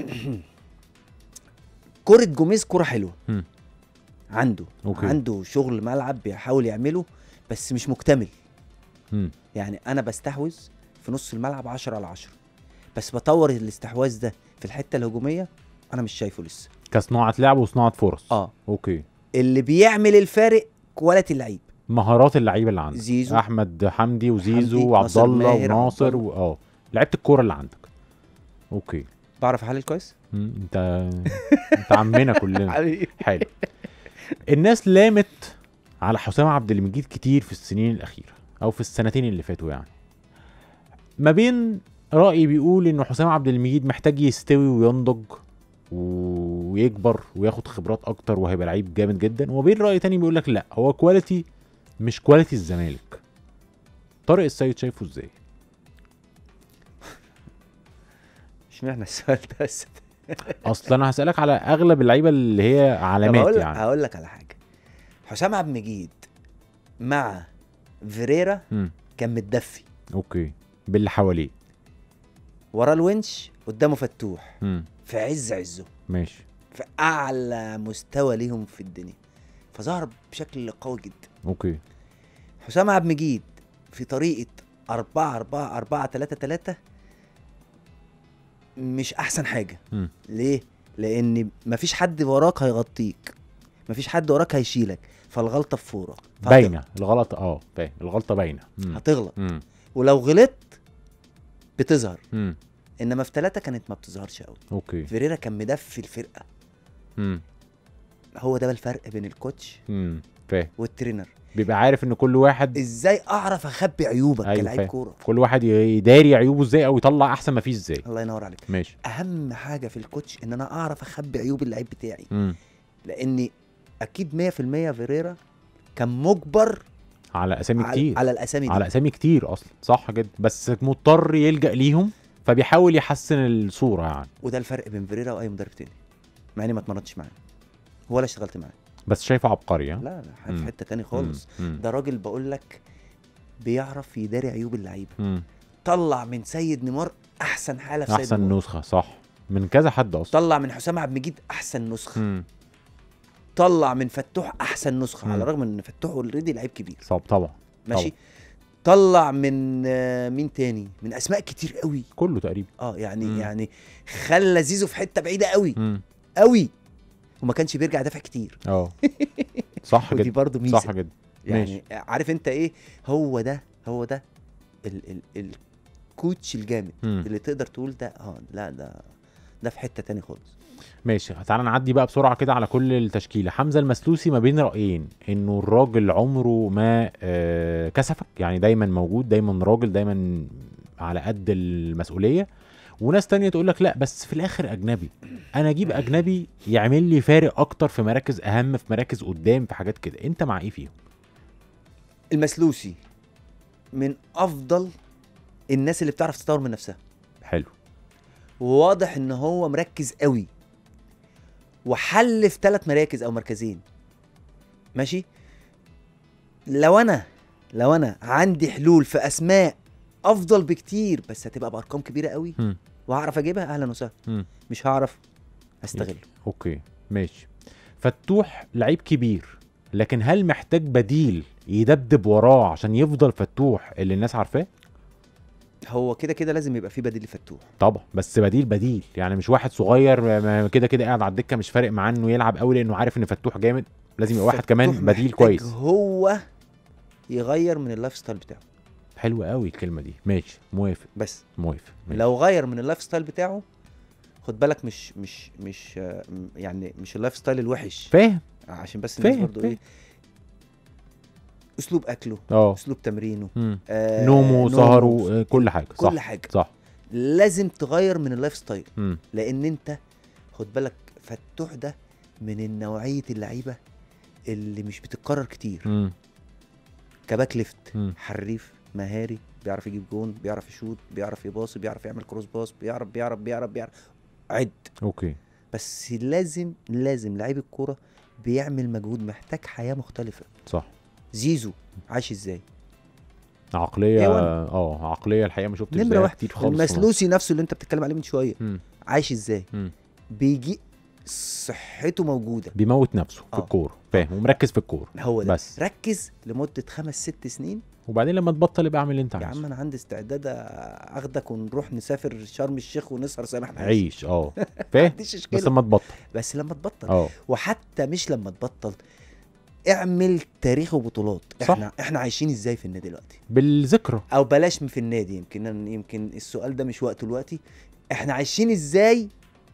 كرة جوميز كرة حلوة مم. عنده أوكي. عنده شغل ملعب بيحاول يعمله بس مش مكتمل مم. يعني انا بستحوذ في نص الملعب 10 على 10 بس بطور الاستحواذ ده في الحته الهجوميه انا مش شايفه لسه كصناعه لعب وصناعه فرص اه اوكي اللي بيعمل الفارق كواليتي اللعيب مهارات اللعيبه اللي عندك زيزو. احمد حمدي وزيزو حمدي، وعبد ناصر الله ماهر، وناصر عبد و... اه لعيبه الكوره اللي عندك اوكي بعرف احلل كويس مم. انت انت عمنا كلنا حبيبي حلو الناس لامت على حسام عبد المجيد كتير في السنين الاخيره او في السنتين اللي فاتوا يعني ما بين راي بيقول ان حسام عبد المجيد محتاج يستوي وينضج ويكبر وياخد خبرات اكتر وهيبقى لعيب جامد جدا وبين راي تاني بيقول لك لا هو كواليتي مش كواليتي الزمالك طارق السيد شايفه ازاي اشمعنى السؤال ده بس اصل انا هسالك على اغلب اللعيبه اللي هي طب علامات هقول يعني هقول لك على حاجه حسام عبد المجيد مع فيريرا مم. كان متدفي اوكي باللي حواليه وراه الونش قدامه فتوح مم. في عز عزه ماشي في اعلى مستوى ليهم في الدنيا فظهر بشكل قوي جدا اوكي حسام عبد المجيد في طريقه 4 4 4 3 3 مش احسن حاجه مم. ليه لان مفيش حد وراك هيغطيك مفيش حد وراك هيشيلك فالغلطه في فوره فهتغلط. باينه الغلط اه فاهم الغلطه باينه مم. هتغلط مم. ولو غلطت بتظهر مم. انما في ثلاثه كانت ما بتظهرش قوي اوكي فيريرا كان مدفي الفرقه مم. هو ده بقى الفرق بين الكوتش امم فاهم والترينر بيبقى عارف ان كل واحد ازاي اعرف اخبي عيوبك أيوة كلاعب فاهم. كوره كل واحد يداري عيوبه ازاي او يطلع احسن ما فيه ازاي الله ينور عليك ماشي اهم حاجه في الكوتش ان انا اعرف اخبي عيوب اللعيب بتاعي امم لاني اكيد 100% فيريرا كان مجبر على اسامي على, كتير على الاسامي دي على اسامي كتير اصلا صح جدا بس مضطر يلجأ ليهم فبيحاول يحسن الصوره يعني وده الفرق بين فيريرا واي مدرب تاني مع اني ما اتمرنتش معاه ولا اشتغلت معاه بس شايفه عبقري ها لا لا في مم. حته تاني خالص مم. مم. ده راجل بقول لك بيعرف يداري عيوب اللعيبه مم. طلع من سيد نيمار احسن حاله في سيد احسن نيمار نسخه صح من كذا حد اصلا طلع من حسام عبد المجيد احسن نسخه مم. طلع من فتوح احسن نسخه مم. على الرغم ان فتوح اوريدي لعيب كبير صعب طبعا ماشي طلع من آه، مين تاني من اسماء كتير قوي كله تقريبا اه يعني مم. يعني خلى زيزو في حته بعيده قوي مم. قوي وما كانش بيرجع يدافع كتير اه صح ودي جدا برضه ميزه صح جدا يعني عارف انت ايه هو ده هو ده ال ال الكوتش الجامد مم. اللي تقدر تقول ده اه لا ده ده في حته تاني خالص ماشي تعالى نعدي بقى بسرعه كده على كل التشكيله حمزه المسلوسي ما بين رايين انه الراجل عمره ما آه، كسفك يعني دايما موجود دايما راجل دايما على قد المسؤوليه وناس تانية تقول لك لا بس في الاخر اجنبي انا اجيب اجنبي يعمل لي فارق اكتر في مراكز اهم في مراكز قدام في حاجات كده انت مع ايه فيهم المسلوسي من افضل الناس اللي بتعرف تطور من نفسها حلو وواضح ان هو مركز قوي وحل في ثلاث مراكز او مركزين ماشي لو انا لو انا عندي حلول في اسماء افضل بكتير بس هتبقى بارقام كبيره قوي مم. وهعرف اجيبها اهلا وسهلا مم. مش هعرف استغله اوكي ماشي فتوح لعيب كبير لكن هل محتاج بديل يدبدب وراه عشان يفضل فتوح اللي الناس عارفاه هو كده كده لازم يبقى في بديل لفتوح طبعا بس بديل بديل يعني مش واحد صغير ما- ما كده كده قاعد على الدكه مش فارق معاه انه يلعب قوي لانه عارف ان فتوح جامد لازم يبقى واحد فتوح كمان بديل محتاج كويس هو يغير من اللايف ستايل بتاعه حلو قوي الكلمه دي ماشي موافق بس موافق ماشي. لو غير من اللايف ستايل بتاعه خد بالك مش مش مش آه، م- يعني مش اللايف ستايل الوحش فاهم عشان بس الناس فاهم، برضو فاهم. ايه اسلوب اكله اه اسلوب تمرينه مم. آه نومه سهره آه، كل حاجه صح كل حاجه صح لازم تغير من اللايف ستايل مم. لان انت خد بالك فتوح ده من النوعيه اللعيبه اللي مش بتتكرر كتير مم. كباك ليفت مم. حريف مهاري بيعرف يجيب جون بيعرف يشوط بيعرف يباصي بيعرف يعمل كروس باص بيعرف بيعرف بيعرف بيعرف عد اوكي بس لازم لازم لعيب الكوره بيعمل مجهود محتاج حياه مختلفه صح زيزو عايش ازاي عقليه ايوه. اه عقليه الحقيقه ما شفتش نمره زيها واحد كتير خالص في مصر. المسلوسي نفسه اللي انت بتتكلم عليه من شويه مم. عايش ازاي مم. بيجي صحته موجوده بيموت نفسه في آه. الكوره فاهم ومركز في الكوره هو ده بس ركز لمده خمس ست سنين وبعدين لما تبطل يبقى اعمل اللي انت يا عايزه عم انا عندي استعداد اخدك ونروح نسافر شرم الشيخ ونسهر سامح حسين عيش اه ما فاهم عنديش بس اشكال لما تبطل بس لما تبطل اه وحتى مش لما تبطل اعمل تاريخ وبطولات صح. احنا احنا عايشين ازاي في النادي دلوقتي بالذكرى او بلاش في النادي يمكن يمكن السؤال ده مش وقته دلوقتي احنا عايشين ازاي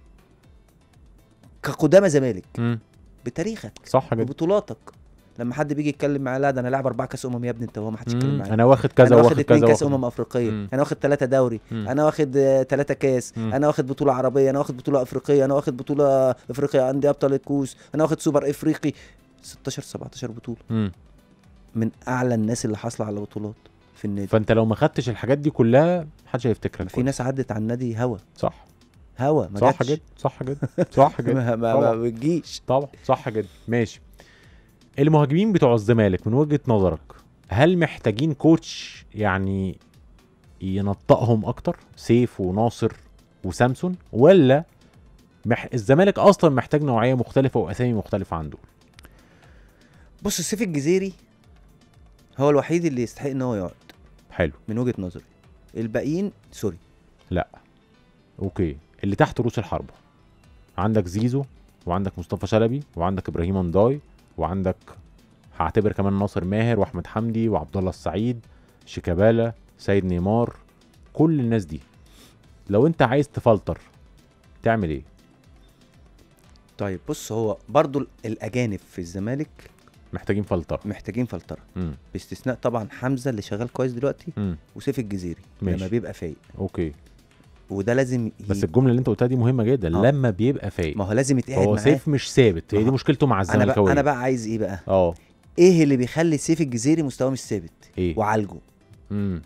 كقدامى زمالك مم. بتاريخك صح جدا ببطولاتك لما حد بيجي يتكلم معاه لا ده انا لاعب اربع كاس امم يا ابني انت هو ما حدش يتكلم مم. معايا انا واخد كذا انا واخد واخد اتنين كذا كاس واخد امم افريقيه مم. انا واخد ثلاثه دوري مم. انا واخد ثلاثه كاس مم. انا واخد بطوله عربيه انا واخد بطوله افريقيه انا واخد بطوله افريقيا عندي ابطال الكوس انا واخد سوبر افريقي 16 17 بطوله مم. من اعلى الناس اللي حاصله على بطولات في النادي فانت لو ما خدتش الحاجات دي كلها محدش هيفتكرك في كويس. ناس عدت على النادي هوا صح هوا ما صح جاتش. جدا صح جدا صح جدا ما, ما, طبعا. ما بتجيش طبعا صح جدا ماشي المهاجمين بتوع الزمالك من وجهة نظرك هل محتاجين كوتش يعني ينطقهم اكتر سيف وناصر وسامسون ولا مح... الزمالك اصلا محتاج نوعيه مختلفه واسامي مختلفه عن دول بص سيف الجزيري هو الوحيد اللي يستحق ان هو يقعد حلو من وجهه نظري الباقيين سوري اوكي اللي تحت رؤوس الحربه عندك زيزو وعندك مصطفى شلبي وعندك ابراهيم انداي وعندك هعتبر كمان ناصر ماهر واحمد حمدي وعبد الله السعيد شيكابالا سيد نيمار كل الناس دي لو انت عايز تفلتر تعمل ايه طيب بص هو برضو ال- الاجانب في الزمالك محتاجين فلتره محتاجين فلتره مم. باستثناء طبعا حمزه اللي شغال كويس دلوقتي مم. وسيف الجزيري ماشي. لما بيبقى فايق اوكي وده لازم ي... بس الجمله اللي انت قلتها دي مهمه جدا آه. لما بيبقى فايق ما هو لازم يتقعد فهو معاه سيف مش ثابت هي ما دي هو- مشكلته مع انا بقى الزملكاويه انا بقى عايز ايه بقى اه ايه اللي بيخلي سيف الجزيري مستواه مش ثابت ايه وعالجه امم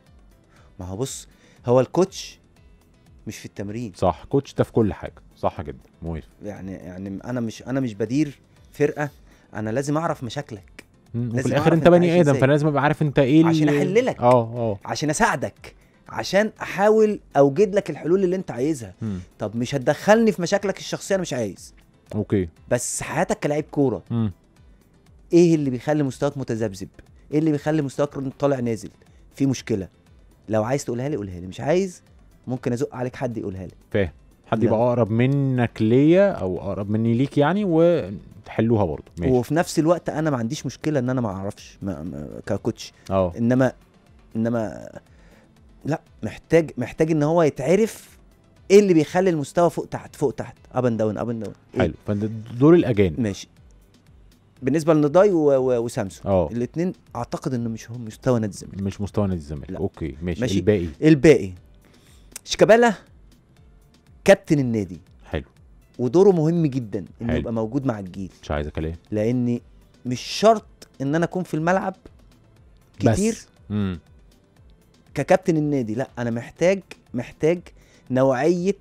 ما هو بص هو الكوتش مش في التمرين صح كوتش ده في كل حاجه صح جدا موافق يعني يعني انا مش انا مش بدير فرقه انا لازم اعرف مشاكلك مم. وفي لازم الاخر أعرف انت أنت بني عايش ادم إزاي. فلازم ابقى عارف انت ايه عشان اللي- أحللك. اه اه عشان اساعدك عشان احاول اوجد لك الحلول اللي انت عايزها مم. طب مش هتدخلني في مشاكلك الشخصيه انا مش عايز اوكي بس حياتك كلاعب كوره مم. ايه اللي بيخلي مستواك متذبذب ايه اللي بيخلي مستواك طالع نازل في مشكله لو عايز تقولها لي قولها لي مش عايز ممكن ازق عليك حد يقولها لي فاهم حد لا. يبقى اقرب منك ليا او اقرب مني ليك يعني وتحلوها برضه ماشي وفي نفس الوقت انا ما عنديش مشكله ان انا ما اعرفش ما ما ككوتش اه انما انما لا محتاج محتاج ان هو يتعرف ايه اللي بيخلي المستوى فوق تحت فوق تحت اب اند داون اب اند داون حلو فانت دور الاجانب ماشي بالنسبه لنضاي و- و- وسامسون اه الاثنين اعتقد انه مش هم مستوى نادي الزمالك مش مستوى نادي الزمالك لا. اوكي ماشي, ماشي. الباقي الباقي شيكابالا كابتن النادي حلو ودوره مهم جدا انه حلو. يبقى موجود مع الجيل مش عايز كلام لاني مش شرط ان انا اكون في الملعب كتير بس امم ككابتن النادي لا انا محتاج محتاج نوعيه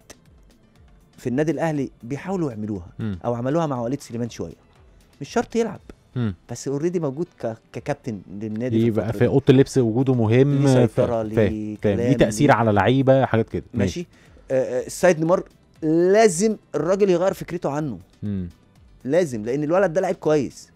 في النادي الاهلي بيحاولوا يعملوها مم. او عملوها مع وليد سليمان شويه مش شرط يلعب مم. بس اوريدي موجود ك... ككابتن للنادي يبقى الفترة في دي. اوضه اللبس وجوده مهم ليه ف- سيطرة، فاهم- ليه فاهم. ليه كلام، تاثير ليه- على لعيبه حاجات كده ماشي آه آه، السيد نيمار لازم الراجل يغير فكرته عنه مم. لازم لان الولد ده لعيب كويس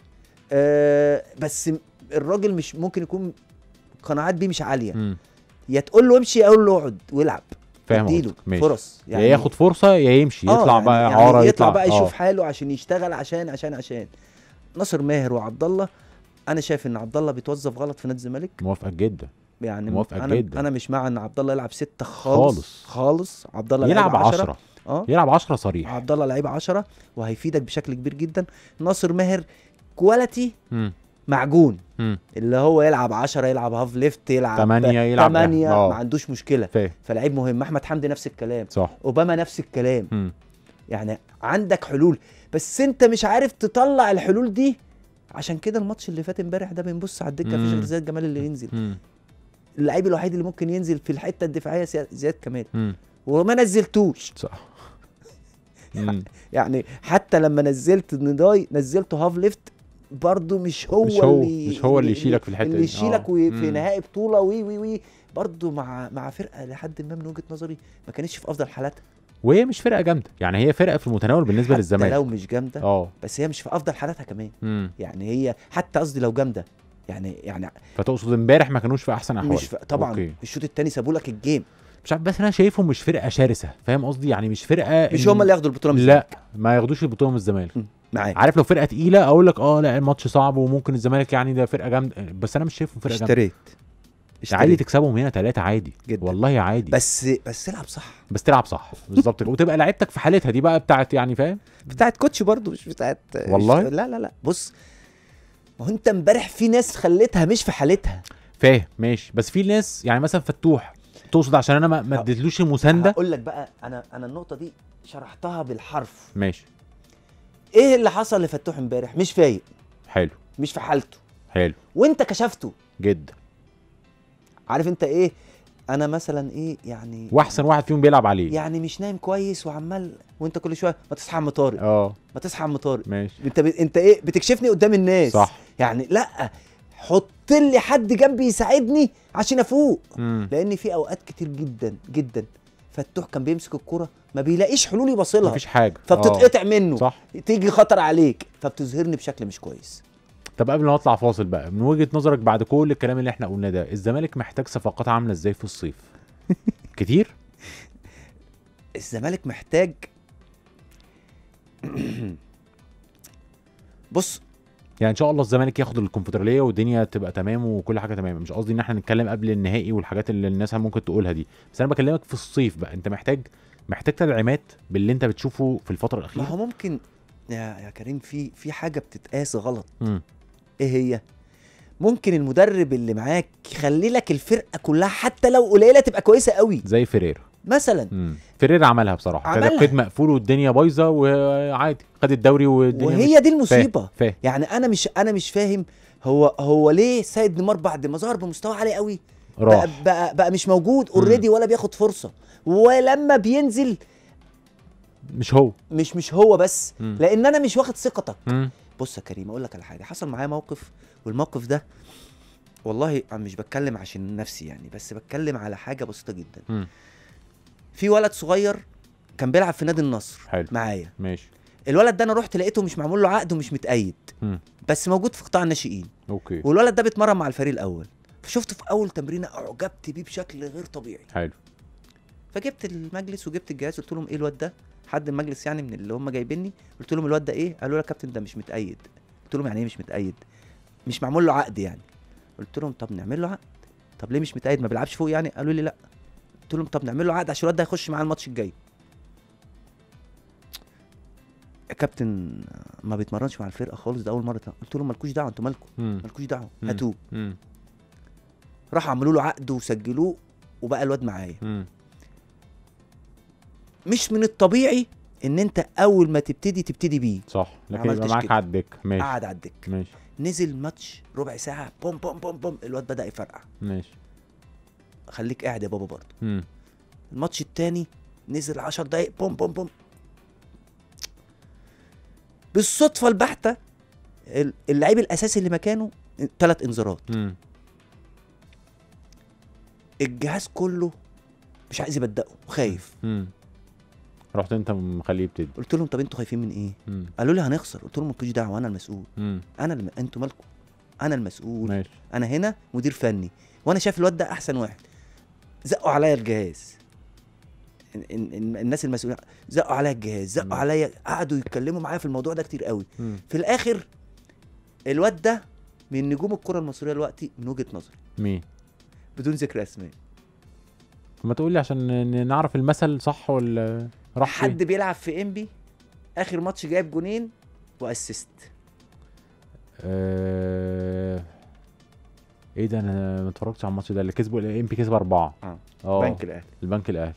آه بس م- الراجل مش ممكن يكون قناعات بيه مش عاليه مم. يا تقول له امشي يا اقول له اقعد والعب فاهم اديله قصدك. ماشي. فرص يا ياخد فرصه يا يمشي آه، يطلع يعني بقى يعني عاره يطلع بقى آه. يشوف حاله عشان يشتغل عشان عشان عشان ناصر ماهر وعبد الله انا شايف ان عبد الله بيتوظف غلط في نادي الزمالك موافقك جدا يعني موافقك انا جدا. انا مش مع ان عبد الله يلعب ستة خالص خالص. خالص عبد الله يلعب لعيب 10 اه يلعب 10 صريح عبد الله لعيب 10 وهيفيدك بشكل كبير جدا ناصر ماهر كواليتي مم. معجون مم. اللي هو يلعب 10 يلعب هاف ليفت يلعب تمانية، يلعب 8 آه. ما عندوش مشكله فاهم فلعيب مهم احمد حمدي نفس الكلام صح اوباما نفس الكلام مم. يعني عندك حلول بس انت مش عارف تطلع الحلول دي عشان كده الماتش اللي فات امبارح ده بنبص على الدكه مفيش مم. غير زياد جمال اللي ينزل مم. اللعيب الوحيد اللي ممكن ينزل في الحته الدفاعيه سي- زياد كمال مم. وما نزلتوش صح مم. يعني حتى لما نزلت نداي نزلته هاف ليفت برضه مش هو مش هو- اللي مش هو اللي يشيلك في الحتة اللي دي. يشيلك آه. وي- مم. في نهائي بطوله وي وي وي برضه مع مع فرقه لحد ما من وجهه نظري ما كانتش في افضل حالاتها وهي مش فرقه جامده يعني هي فرقه في المتناول بالنسبه حتى للزمالك لو مش جامده اه بس هي مش في افضل حالاتها كمان مم. يعني هي حتى قصدي لو جامده يعني يعني فتقصد امبارح ما كانوش في احسن احوال مش ف... طبعا أوكي. الشوط الثاني سابوا لك الجيم مش عارف بس انا شايفهم مش فرقه شرسه فاهم قصدي يعني مش فرقه مش إن- هم اللي ياخدوا البطوله من لا ما ياخدوش البطوله من الزمالك معاك عارف لو فرقه تقيله اقول لك اه لا الماتش صعب وممكن الزمالك يعني ده فرقه جامده بس انا مش شايفهم فرقه جامده اشتريت عادي تكسبهم هنا ثلاثة عادي جدا. والله عادي بس, بس بس العب صح بس تلعب صح بالظبط كده. وتبقى لعيبتك في حالتها دي بقى بتاعت يعني فاهم بتاعت كوتش برضو مش بتاعت والله؟ مش... لا لا لا بص ما هو انت امبارح في ناس خليتها مش في حالتها فاهم ماشي بس في ناس يعني مثلا فتوح تقصد عشان انا ما- ما ه- اديتلوش المسانده هقول لك بقى انا انا النقطه دي شرحتها بالحرف ماشي ايه اللي حصل لفتوح امبارح مش فايق حلو مش في حالته حلو وانت كشفته جدا عارف انت ايه انا مثلا ايه يعني واحسن واحد فيهم بيلعب عليه يعني مش نايم كويس وعمال وانت كل شويه ما تصحى يا عم طارق اه ما تصحى يا عم طارق ماشي انت ب... انت ايه بتكشفني قدام الناس صح يعني لا حط لي حد جنبي يساعدني عشان افوق امم لان في اوقات كتير جدا جدا فتوح كان بيمسك الكرة ما بيلاقيش حلول يبصلها مفيش حاجه فبتتقطع منه آه. صح تيجي خطر عليك فبتظهرني بشكل مش كويس طب قبل ما نطلع فاصل بقى من وجهه نظرك بعد كل الكلام اللي احنا قلناه ده الزمالك محتاج صفقات عامله ازاي في الصيف كتير الزمالك محتاج بص يعني ان شاء الله الزمالك ياخد الكونفدراليه والدنيا تبقى تمام وكل حاجه تمام مش قصدي ان احنا نتكلم قبل النهائي والحاجات اللي الناس ممكن تقولها دي بس انا بكلمك في الصيف بقى انت محتاج محتاج تدعيمات باللي انت بتشوفه في الفتره ما الاخيره هو ممكن يا يا كريم في في حاجه بتتقاس غلط مم. ايه هي ممكن المدرب اللي معاك يخلي لك الفرقه كلها حتى لو قليله تبقى كويسه قوي زي فيريرا مثلا مم. فيريرا عملها بصراحه كان عملها. القيد مقفول والدنيا بايظه وعادي خد الدوري والدنيا وهي دي المصيبه فاهم يعني انا مش انا مش فاهم هو هو ليه سيد نيمار بعد ما ظهر بمستوى عالي قوي بقى, راح بقى, بقى مش موجود اوريدي ولا بياخد فرصه ولما بينزل مش هو مش مش هو بس مم. لان انا مش واخد ثقتك مم. بص يا كريم اقول لك على حاجه حصل معايا موقف والموقف ده والله أنا مش بتكلم عشان نفسي يعني بس بتكلم على حاجه بسيطه جدا مم. في ولد صغير كان بيلعب في نادي النصر حلو معايا ماشي الولد ده انا رحت لقيته مش معمول له عقد ومش متأيد مم. بس موجود في قطاع الناشئين اوكي والولد ده بيتمرن مع الفريق الاول فشفته في اول تمرينه اعجبت بيه بشكل غير طبيعي حلو فجبت المجلس وجبت الجهاز قلت لهم ايه الواد ده حد المجلس يعني من اللي هم جايبيني قلت لهم الواد ده ايه قالوا لي يا كابتن ده مش متأيد قلت لهم يعني ايه مش متأيد مش معمول له عقد يعني قلت لهم طب نعمل له عقد طب ليه مش متأيد ما بيلعبش فوق يعني قالوا لي لا قلت لهم طب نعمل له عقد عشان الواد ده هيخش معاه الماتش الجاي يا كابتن ما بيتمرنش مع الفرقه خالص ده اول مره قلت لهم مالكوش دعوه انتوا مالكم مم. مالكوش دعوه مم. هاتوه مم. راحوا عملوا له عقد وسجلوه وبقى الواد معايا مم. مش من الطبيعي ان انت اول ما تبتدي تبتدي بيه صح ما لكن يبقى عملتش معاك كده. على الدكه ماشي قعد على الدكه ماشي نزل ماتش ربع ساعه بوم بوم بوم بوم الواد بدا يفرقع ماشي خليك قاعد يا بابا برضه مم. الماتش التاني نزل 10 دقايق بوم بوم بوم بالصدفه البحته ال- اللعيب الاساسي اللي مكانه ثلاث انذارات مم. الجهاز كله مش عايز يبدأه وخايف مم. رحت انت مخليه يبتدي قلت لهم طب انتوا خايفين من ايه مم. قالوا لي هنخسر قلت لهم مالكوش دعوه انا المسؤول مم. انا الم... انتوا مالكم انا المسؤول ماشي انا هنا مدير فني وانا شايف الواد ده احسن واحد زقوا عليا الجهاز ال- ال- ال- الناس المسؤولين زقوا عليا الجهاز زقوا مم. عليا قعدوا يتكلموا معايا في الموضوع ده كتير قوي مم. في الاخر الواد ده من نجوم الكره المصريه دلوقتي من وجهه نظري مين بدون ذكر اسماء ما تقول لي عشان ن- نعرف المثل صح ولا راح فين؟ حد بيلعب في انبي اخر ماتش جايب جونين واسيست آه... ايه ده انا ما اتفرجتش على الماتش ده اللي كسبوا الام بي كسب اربعه اه اه بنك الاهلي البنك الاهلي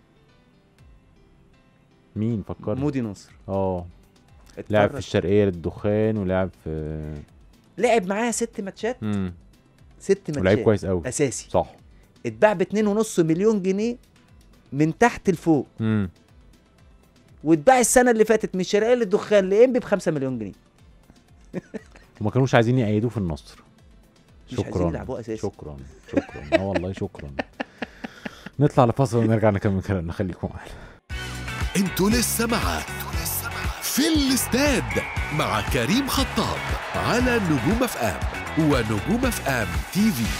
مين فكرني مودي نصر اه لعب في اتفرج. الشرقيه للدخان ولعب في لعب معايا ست ماتشات امم ست ماتشات ولعب كويس قوي اساسي صح اتباع ب 2.5 مليون جنيه من تحت لفوق امم واتباع السنه اللي فاتت من الشرقيه للدخان لانبي ب 5 مليون جنيه وما كانوش عايزين يأيدوه في النصر مش عايزين شكرا يلعبوه أساسي. شكرا شكرا اه والله شكرا نطلع لفاصل ونرجع نكمل كلامنا خليكم معانا انتوا لسه مع في الاستاد مع كريم خطاب على نجوم اف ام ونجوم اف ام تي في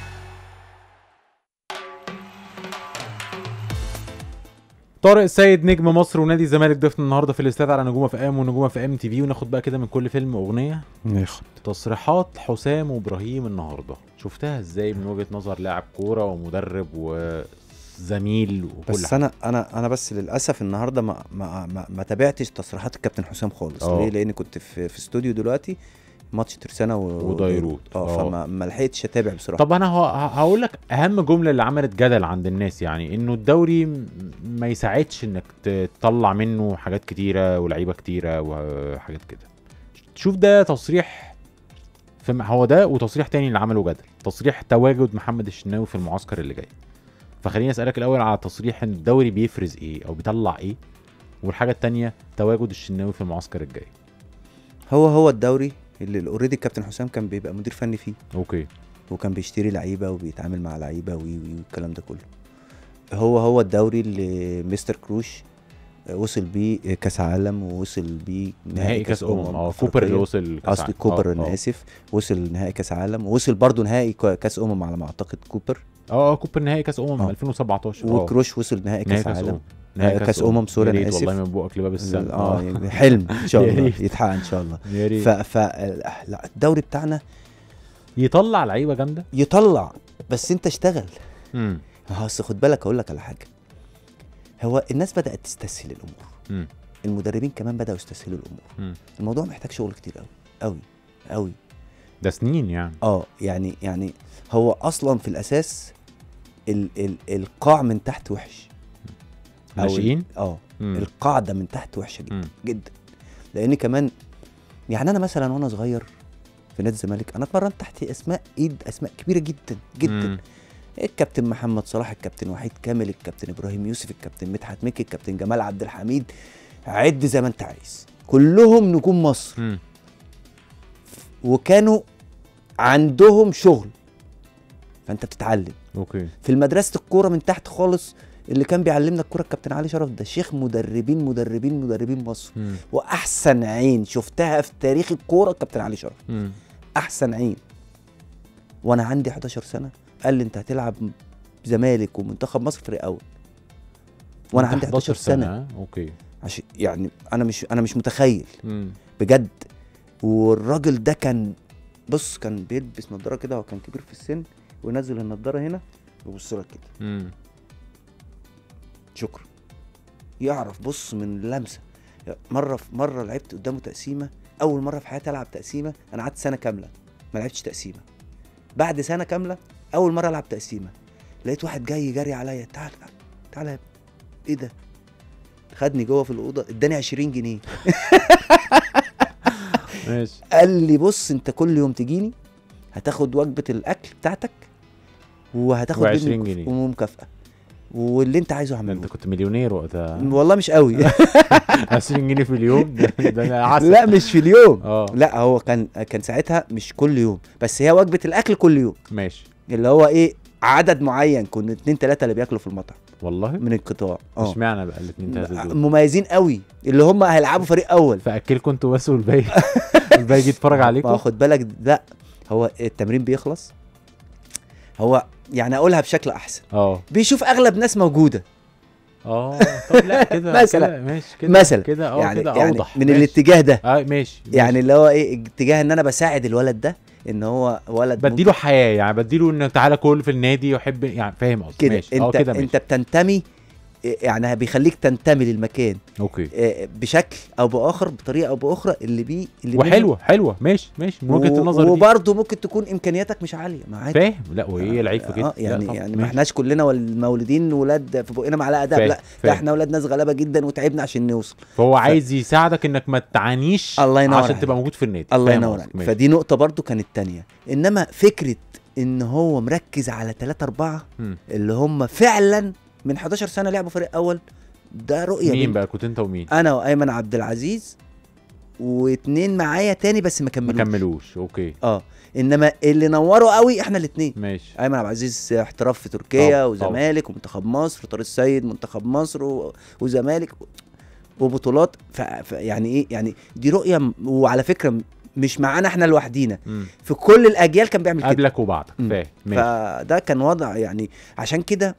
طارق السيد نجم مصر ونادي الزمالك ضيفنا النهارده في الاستاد على نجوم اف ام ونجوم اف ام تي في وناخد بقى كده من كل فيلم اغنيه ناخد تصريحات حسام وابراهيم النهارده شفتها ازاي من وجهه نظر لاعب كوره ومدرب وزميل وكل بس حاجه انا انا انا بس للاسف النهارده ما ما ما, ما تابعتش تصريحات الكابتن حسام خالص اه. ليه لان كنت في في استوديو دلوقتي ماتش ترسانة و... وديروت. اه اه. فما ما لحقتش اتابع بصراحه طب انا هقول لك اهم جمله اللي عملت جدل عند الناس يعني انه الدوري م- ما يساعدش انك ت- تطلع منه حاجات كتيره ولعيبه كتيره وحاجات كده شوف ده تصريح في م- هو ده وتصريح تاني اللي عمله جدل تصريح تواجد محمد الشناوي في المعسكر اللي جاي فخليني اسالك الاول على تصريح ان الدوري بيفرز ايه او بيطلع ايه والحاجه التانية تواجد الشناوي في المعسكر الجاي هو هو الدوري اللي اوريدي الكابتن حسام كان بيبقى مدير فني فيه اوكي وكان بيشتري لعيبه وبيتعامل مع لعيبه وي وي والكلام ده كله هو هو الدوري اللي مستر كروش وصل بيه كاس عالم ووصل بيه نهائي كاس امم اه كوبر اللي أفريقية. وصل كأس قصدي عالم. كوبر اه، انا اه. اسف وصل نهائي كاس عالم ووصل برضه نهائي كا- كاس امم على ما اعتقد كوبر اه اه كوبر نهائي كاس امم اه. 2017 اه. وكروش وصل نهائي نهائي كاس عالم أمم. نهائي كأس أمم، سوري، يا أنا ريت آسف. والله من بقك لباب السما اه يعني حلم ان شاء يا الله ريت. يتحقق ان شاء الله يا ريت ف ف لا الدوري بتاعنا يطلع لعيبه جامده يطلع بس انت اشتغل امم اه، اصل خد بالك اقول لك على حاجه هو الناس بدات تستسهل الامور امم المدربين كمان بداوا يستسهلوا الامور مم. الموضوع محتاج شغل كتير قوي قوي قوي ده سنين يعني اه يعني يعني هو اصلا في الاساس ال ال القاع من تحت وحش أو ال- ناشئين اه مم. القاعده من تحت وحشه جدا مم. جدا لان كمان يعني انا مثلا وانا صغير في نادي الزمالك انا اتمرنت تحت اسماء ايد اسماء كبيره جدا جدا مم. الكابتن محمد صلاح الكابتن وحيد كامل الكابتن ابراهيم يوسف الكابتن مدحت مكي الكابتن جمال عبد الحميد عد زي ما انت عايز كلهم نجوم مصر مم. وكانوا عندهم شغل فانت بتتعلم اوكي في المدرسه الكوره من تحت خالص اللي كان بيعلمنا الكوره الكابتن علي شرف ده شيخ مدربين مدربين مدربين مصر مم. واحسن عين شفتها في تاريخ الكوره الكابتن علي شرف مم. احسن عين وانا عندي 11 سنه قال لي انت هتلعب زمالك ومنتخب مصر فريق اول وانا أنت عندي 11 سنه ها؟ اوكي عشان يعني انا مش انا مش متخيل مم. بجد والراجل ده كان بص كان بيلبس نظاره كده هو كان كبير في السن وينزل النظاره هنا ويبص لك كده مم. شكرا يعرف بص من لمسه مره في مره لعبت قدامه تقسيمه اول مره في حياتي العب تقسيمه انا قعدت سنه كامله ما لعبتش تقسيمه بعد سنه كامله اول مره العب تقسيمه لقيت واحد جاي جري عليا تعال تعال تعال يا ابني. ايه ده خدني جوه في الاوضه اداني 20 جنيه ماشي قال لي بص انت كل يوم تجيني هتاخد وجبه الاكل بتاعتك وهتاخد و20 مني جنيه. ومكافاه واللي انت عايزه ده اعمله انت كنت مليونير وقتها والله مش قوي 20 جنيه في اليوم ده, ده انا عسل لا مش في اليوم اه لا هو كان كان ساعتها مش كل يوم بس هي وجبه الاكل كل يوم ماشي اللي هو ايه عدد معين كنا اتنين تلاته اللي بياكلوا في المطعم والله من القطاع اه اشمعنى بقى الاثنين تلاته دول مميزين قوي اللي هم هيلعبوا فريق اول فاكلكم انتوا بس والباقي الباقي يجي يتفرج ما عليكم خد بالك لا هو التمرين بيخلص هو يعني اقولها بشكل احسن اه بيشوف اغلب ناس موجوده اه طب لا كده مثلا. كده ماشي كده مثلا. كده اه يعني كده يعني اوضح من ماشي. الاتجاه ده اه ماشي, ماشي. يعني اللي هو ايه اتجاه ان انا بساعد الولد ده ان هو ولد بديله حياه يعني بديله انه تعالى كل في النادي ويحب يعني فاهم قصدي كده ماشي اه انت كده ماشي انت بتنتمي يعني بيخليك تنتمي للمكان اوكي آه، بشكل او باخر بطريقه او باخره اللي بيه اللي وحلوه حلوه ماشي ماشي من وجهه و- النظر دي وبرضه ممكن تكون امكانياتك مش عاليه ما عادي فاهم لا وايه العيب في كده اه يعني لا طبعا، يعني ما ماشي. احناش كلنا المولودين ولاد في بقنا معلقه دهب فاهم، لا ده فاهم. احنا ولاد ناس غلابه جدا وتعبنا عشان نوصل فهو عايز يساعدك انك ما تعانيش الله ينور عشان عليك. تبقى موجود في النادي الله فاهم ينور قصدك، عليك ماشي. فدي نقطه برضه كانت تانية انما فكره ان هو مركز على 3 4 مم. اللي هم فعلا من 11 سنه لعبوا فريق اول ده رؤيه مين مني. بقى كنت انت ومين انا وايمن عبد العزيز واتنين معايا تاني بس ما ما كملوش كملوش اوكي اه انما اللي نوروا قوي احنا الاثنين ماشي ايمن عبد العزيز احتراف في تركيا طبعا، وزمالك ومنتخب مصر وطارق السيد منتخب مصر و... وزمالك وبطولات ف... ف... يعني ايه يعني دي رؤيه م- وعلى فكره م- مش معانا احنا لوحدينا مم. في كل الاجيال كان بيعمل كده قبلك وبعدك مم. فاهم ماشي فده كان وضع يعني عشان كده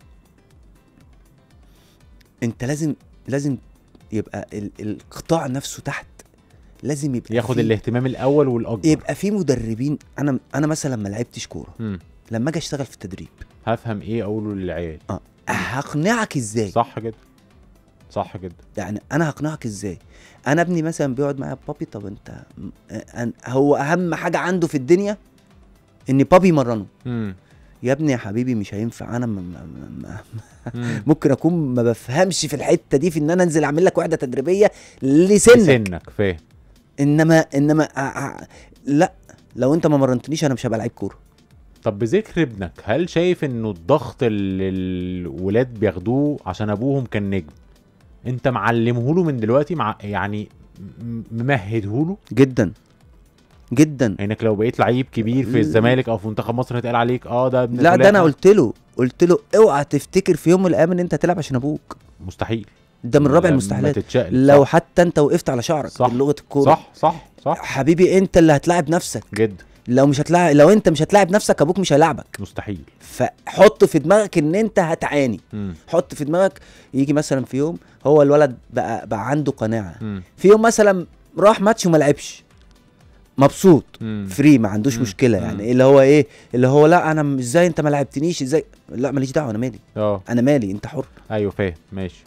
انت لازم لازم يبقى ال... القطاع نفسه تحت لازم يبقى ياخد فيه- الاهتمام الاول والاكبر يبقى في مدربين انا انا مثلا ما لعبتش كوره مم. لما اجي اشتغل في التدريب هفهم ايه اقوله للعيال اه هقنعك ازاي صح كده صح كده يعني انا هقنعك ازاي انا ابني مثلا بيقعد معايا بابي طب انت م- أن- هو اهم حاجه عنده في الدنيا ان بابي يمرنه مم. يا ابني يا حبيبي مش هينفع انا م- م- م- مم. ممكن اكون ما بفهمش في الحته دي في ان انا انزل اعمل لك وحده تدريبيه لسنك سنك فاهم انما انما أ- أ- لا لو انت ما مرنتنيش انا مش هبقى لعيب كوره طب بذكر ابنك هل شايف انه الضغط اللي الولاد بياخدوه عشان ابوهم كان نجم انت معلمه له من دلوقتي مع يعني م- ممهده له جدا جدا انك لو بقيت لعيب كبير في الزمالك او في منتخب مصر هيتقال عليك اه ده ابن لا ده فلان. انا قلت له قلت له اوعى تفتكر في يوم من الايام ان انت تلعب عشان ابوك مستحيل ده من رابع لما المستحيلات تتشقلب لو صح. حتى انت وقفت على شعرك صح. بلغه الكوره صح صح صح حبيبي انت اللي هتلاعب نفسك جدا لو مش هتلاعب لو انت مش هتلاعب نفسك ابوك مش هيلاعبك مستحيل فحط في دماغك ان انت هتعاني مم. حط في دماغك يجي مثلا في يوم هو الولد بقى بقى عنده قناعه مم. في يوم مثلا راح ماتش وما لعبش مبسوط مم. فري ما عندوش مم. مشكله مم. يعني اللي هو ايه اللي هو لا انا م- ازاي انت ما لعبتنيش ازاي لا ماليش دعوه انا مالي اه انا مالي انت حر ايوه فاهم ماشي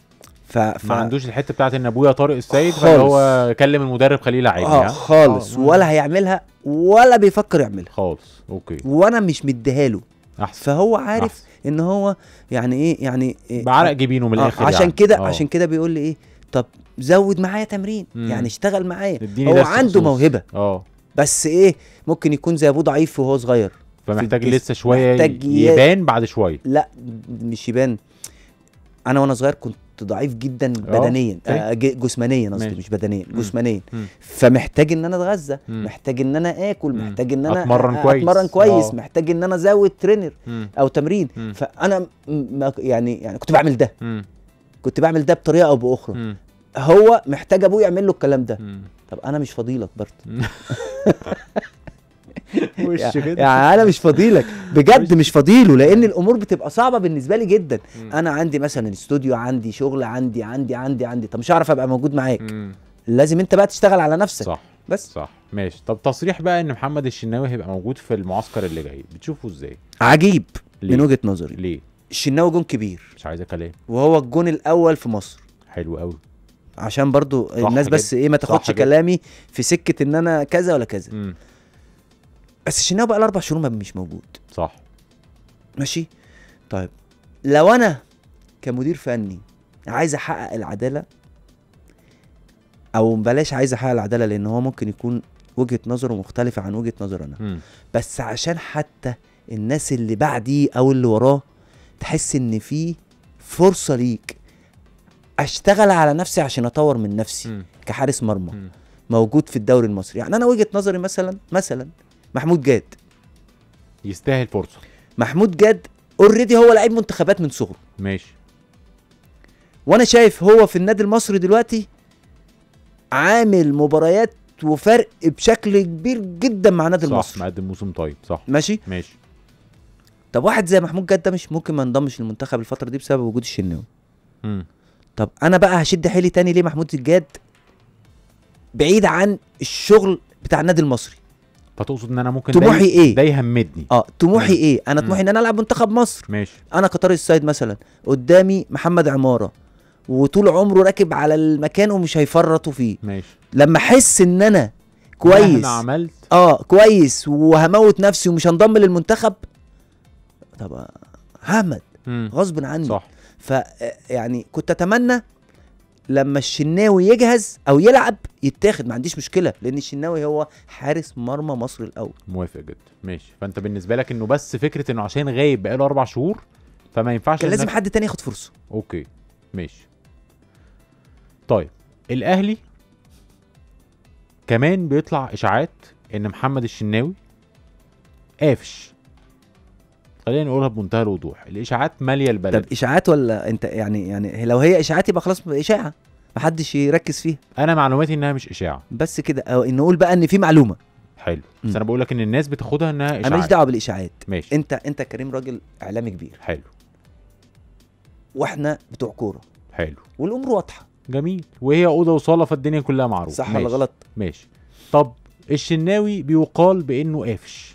ف... ف... ما عندوش الحته بتاعت ان ابويا طارق السيد خالص. فاللي هو كلم المدرب خليه يلعبني اه ها؟ خالص آه، ولا هيعملها ولا بيفكر يعملها خالص اوكي وانا مش مديها له احسن فهو عارف أحسن. ان هو يعني ايه يعني إيه بعرق جبينه من آه الاخر عشان يعني. كده آه. عشان كده بيقول لي ايه طب زود معايا تمرين مم. يعني اشتغل معايا اديني هو درس عنده خصوصي. موهبه اه بس ايه ممكن يكون زي ابوه ضعيف وهو صغير فمحتاج الجسم. لسه شويه محتاج ي- يبان بعد شويه لا مش يبان انا وانا صغير كنت ضعيف جدا بدنيا أوكي. آه ج- جسمانيا قصدي ماشي. مش بدنيا مم. جسمانيا مم. فمحتاج ان انا اتغذى مم. محتاج ان انا اكل مم. محتاج ان انا أتمرن أ- كويس. اتمرن كويس آه. محتاج ان انا ازود ترينر مم. او تمرين مم. فانا م- ما- يعني يعني كنت بعمل ده مم. كنت بعمل ده بطريقه او باخرى مم. هو محتاج ابوه يعمل له الكلام ده مم. طب انا مش فضيلك برضه وش يعني كده يعني انا مش فضيلك بجد مش فضيله لان الامور بتبقى صعبه بالنسبه لي جدا مم. انا عندي مثلا استوديو عندي شغل عندي عندي عندي عندي طب مش هعرف ابقى موجود معاك مم. لازم انت بقى تشتغل على نفسك صح بس صح ماشي طب تصريح بقى ان محمد الشناوي هيبقى موجود في المعسكر اللي جاي بتشوفه ازاي عجيب ليه؟ من وجهه نظري ليه الشناوي جون كبير مش عايزه كلام وهو الجون الاول في مصر حلو قوي عشان برضو الناس بس جدا. ايه ما صح تاخدش جدا. كلامي في سكه ان انا كذا ولا كذا مم. بس الشناوي بقى اربع شهور ما مش موجود صح ماشي طيب لو انا كمدير فني عايز احقق العداله او بلاش عايز احقق العداله لان هو ممكن يكون وجهه نظره مختلفه عن وجهه نظر انا مم. بس عشان حتى الناس اللي بعديه او اللي وراه تحس ان في فرصه ليك اشتغل على نفسي عشان اطور من نفسي مم. كحارس مرمى مم. موجود في الدوري المصري يعني انا وجهه نظري مثلا مثلا محمود جاد يستاهل فرصه محمود جاد اوريدي هو لعيب منتخبات من صغره ماشي وانا شايف هو في النادي المصري دلوقتي عامل مباريات وفرق بشكل كبير جدا مع النادي صح المصري مقدم موسم طيب صح ماشي ماشي طب واحد زي محمود جاد ده مش ممكن ما ينضمش للمنتخب الفتره دي بسبب وجود الشناوي مم. طب انا بقى هشد حيلي تاني ليه محمود الجاد بعيد عن الشغل بتاع النادي المصري فتقصد ان انا ممكن طموحي ده إيه؟ ده يهمدني اه طموحي مم. ايه انا مم. طموحي ان انا العب منتخب مصر ماشي انا كطارق السيد مثلا قدامي محمد عماره وطول عمره راكب على المكان ومش هيفرطوا فيه ماشي لما احس ان انا كويس مهما عملت اه كويس وهموت نفسي ومش هنضم للمنتخب طب همد مم. غصب عني صح ف يعني كنت اتمنى لما الشناوي يجهز او يلعب يتاخد ما عنديش مشكله لان الشناوي هو حارس مرمى مصر الاول موافق جدا ماشي فانت بالنسبه لك انه بس فكره انه عشان غايب بقاله اربع شهور فما ينفعش كان لازم إنك- حد تاني ياخد فرصه اوكي ماشي طيب الاهلي كمان بيطلع اشاعات ان محمد الشناوي قافش خلينا نقولها بمنتهى الوضوح الاشاعات ماليه البلد طب اشاعات ولا انت يعني يعني لو هي اشاعات يبقى خلاص اشاعه محدش يركز فيها انا معلوماتي انها مش اشاعه بس كده او ان نقول بقى ان في معلومه حلو بس مم. انا بقول لك ان الناس بتاخدها انها انا ماليش اشاعات دعوه بالاشاعات ماشي انت انت كريم راجل اعلامي كبير حلو واحنا بتوع كوره حلو والامور واضحه جميل وهي اوضه وصاله فالدنيا كلها معروفه صح ماشي. ولا غلط ماشي طب الشناوي بيقال بانه قافش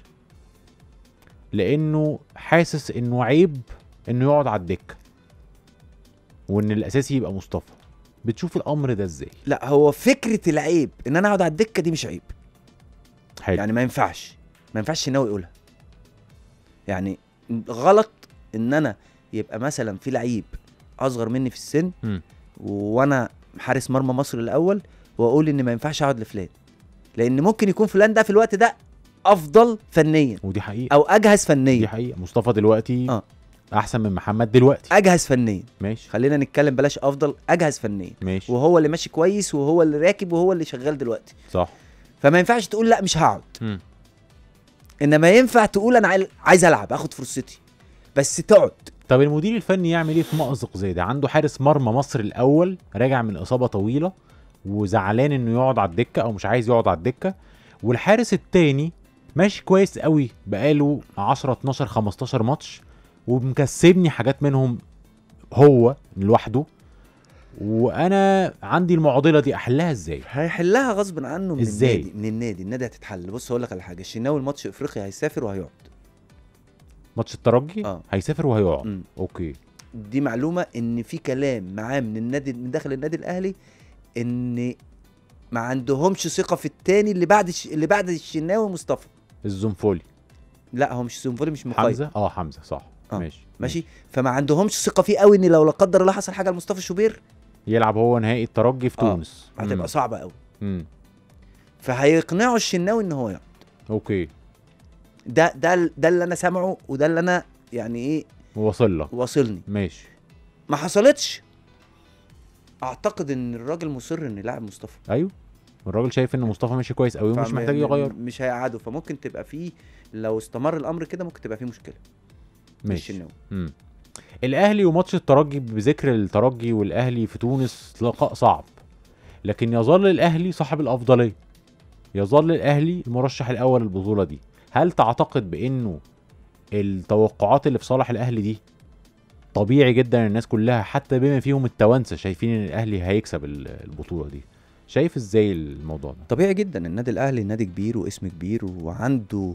لانه حاسس انه عيب انه يقعد على الدكه وان الاساسي يبقى مصطفى بتشوف الامر ده ازاي لا هو فكره العيب ان انا اقعد على الدكه دي مش عيب حلو يعني ما ينفعش ما ينفعش الشناوي يقولها يعني غلط ان انا يبقى مثلا في لعيب اصغر مني في السن مم. وانا حارس مرمى مصر الاول واقول ان ما ينفعش اقعد لفلان لان ممكن يكون فلان ده في الوقت ده افضل فنيا ودي حقيقه او اجهز دي فنيا حقيقه مصطفى دلوقتي آه. احسن من محمد دلوقتي اجهز فنيا ماشي خلينا نتكلم بلاش افضل اجهز فنيا ماشي وهو اللي ماشي كويس وهو اللي راكب وهو اللي شغال دلوقتي صح فما ينفعش تقول لا مش هقعد مم. انما ينفع تقول انا عايل- عايز العب اخد فرصتي بس تقعد طب المدير الفني يعمل ايه في مأزق زي ده عنده حارس مرمى مصر الاول راجع من اصابه طويله وزعلان انه يقعد على الدكه او مش عايز يقعد على الدكه والحارس التاني ماشي كويس قوي بقاله 10 12 15 ماتش ومكسبني حاجات منهم هو لوحده وانا عندي المعضله دي احلها ازاي هيحلها غصب عنه من إزاي؟ النادي من النادي النادي هتتحل بص اقول لك على حاجه الشناوي الماتش افريقيا هيسافر وهيقعد ماتش الترجي آه. هيسافر وهيقعد مم. اوكي دي معلومه ان في كلام معاه من النادي من داخل النادي الاهلي ان ما عندهمش ثقه في التاني اللي بعد الش... اللي بعد الشناوي ومصطفى الزنفولي لا هو مش سيمفولي مش مقيد حمزه اه حمزه صح آه، ماشي ماشي فما عندهمش ثقه فيه قوي ان لو لا قدر الله حصل حاجه لمصطفى شوبير يلعب هو نهائي الترجي في آه، تونس هتبقى مم. صعبه قوي مم. فهيقنعوا الشناوي ان هو يقعد اوكي ده ده ده اللي انا سامعه وده اللي انا يعني ايه وصل لك واصلني ماشي ما حصلتش اعتقد ان الراجل مصر ان يلعب مصطفى ايوه الراجل شايف ان مصطفى ماشي كويس قوي ومش فم- محتاج م- يغير مش هيقعدوا فممكن تبقى فيه لو استمر الامر كده ممكن تبقى فيه مشكله ماشي الشناوي مم. الاهلي وماتش الترجي بذكر الترجي والاهلي في تونس لقاء صعب لكن يظل الاهلي صاحب الافضليه يظل الاهلي المرشح الاول للبطوله دي هل تعتقد بانه التوقعات اللي في صالح الاهلي دي طبيعي جدا الناس كلها حتى بما فيهم التوانسه شايفين ان الاهلي هيكسب ال- البطوله دي شايف ازاي الموضوع ده طبيعي جدا النادي الاهلي نادي كبير واسم كبير وعنده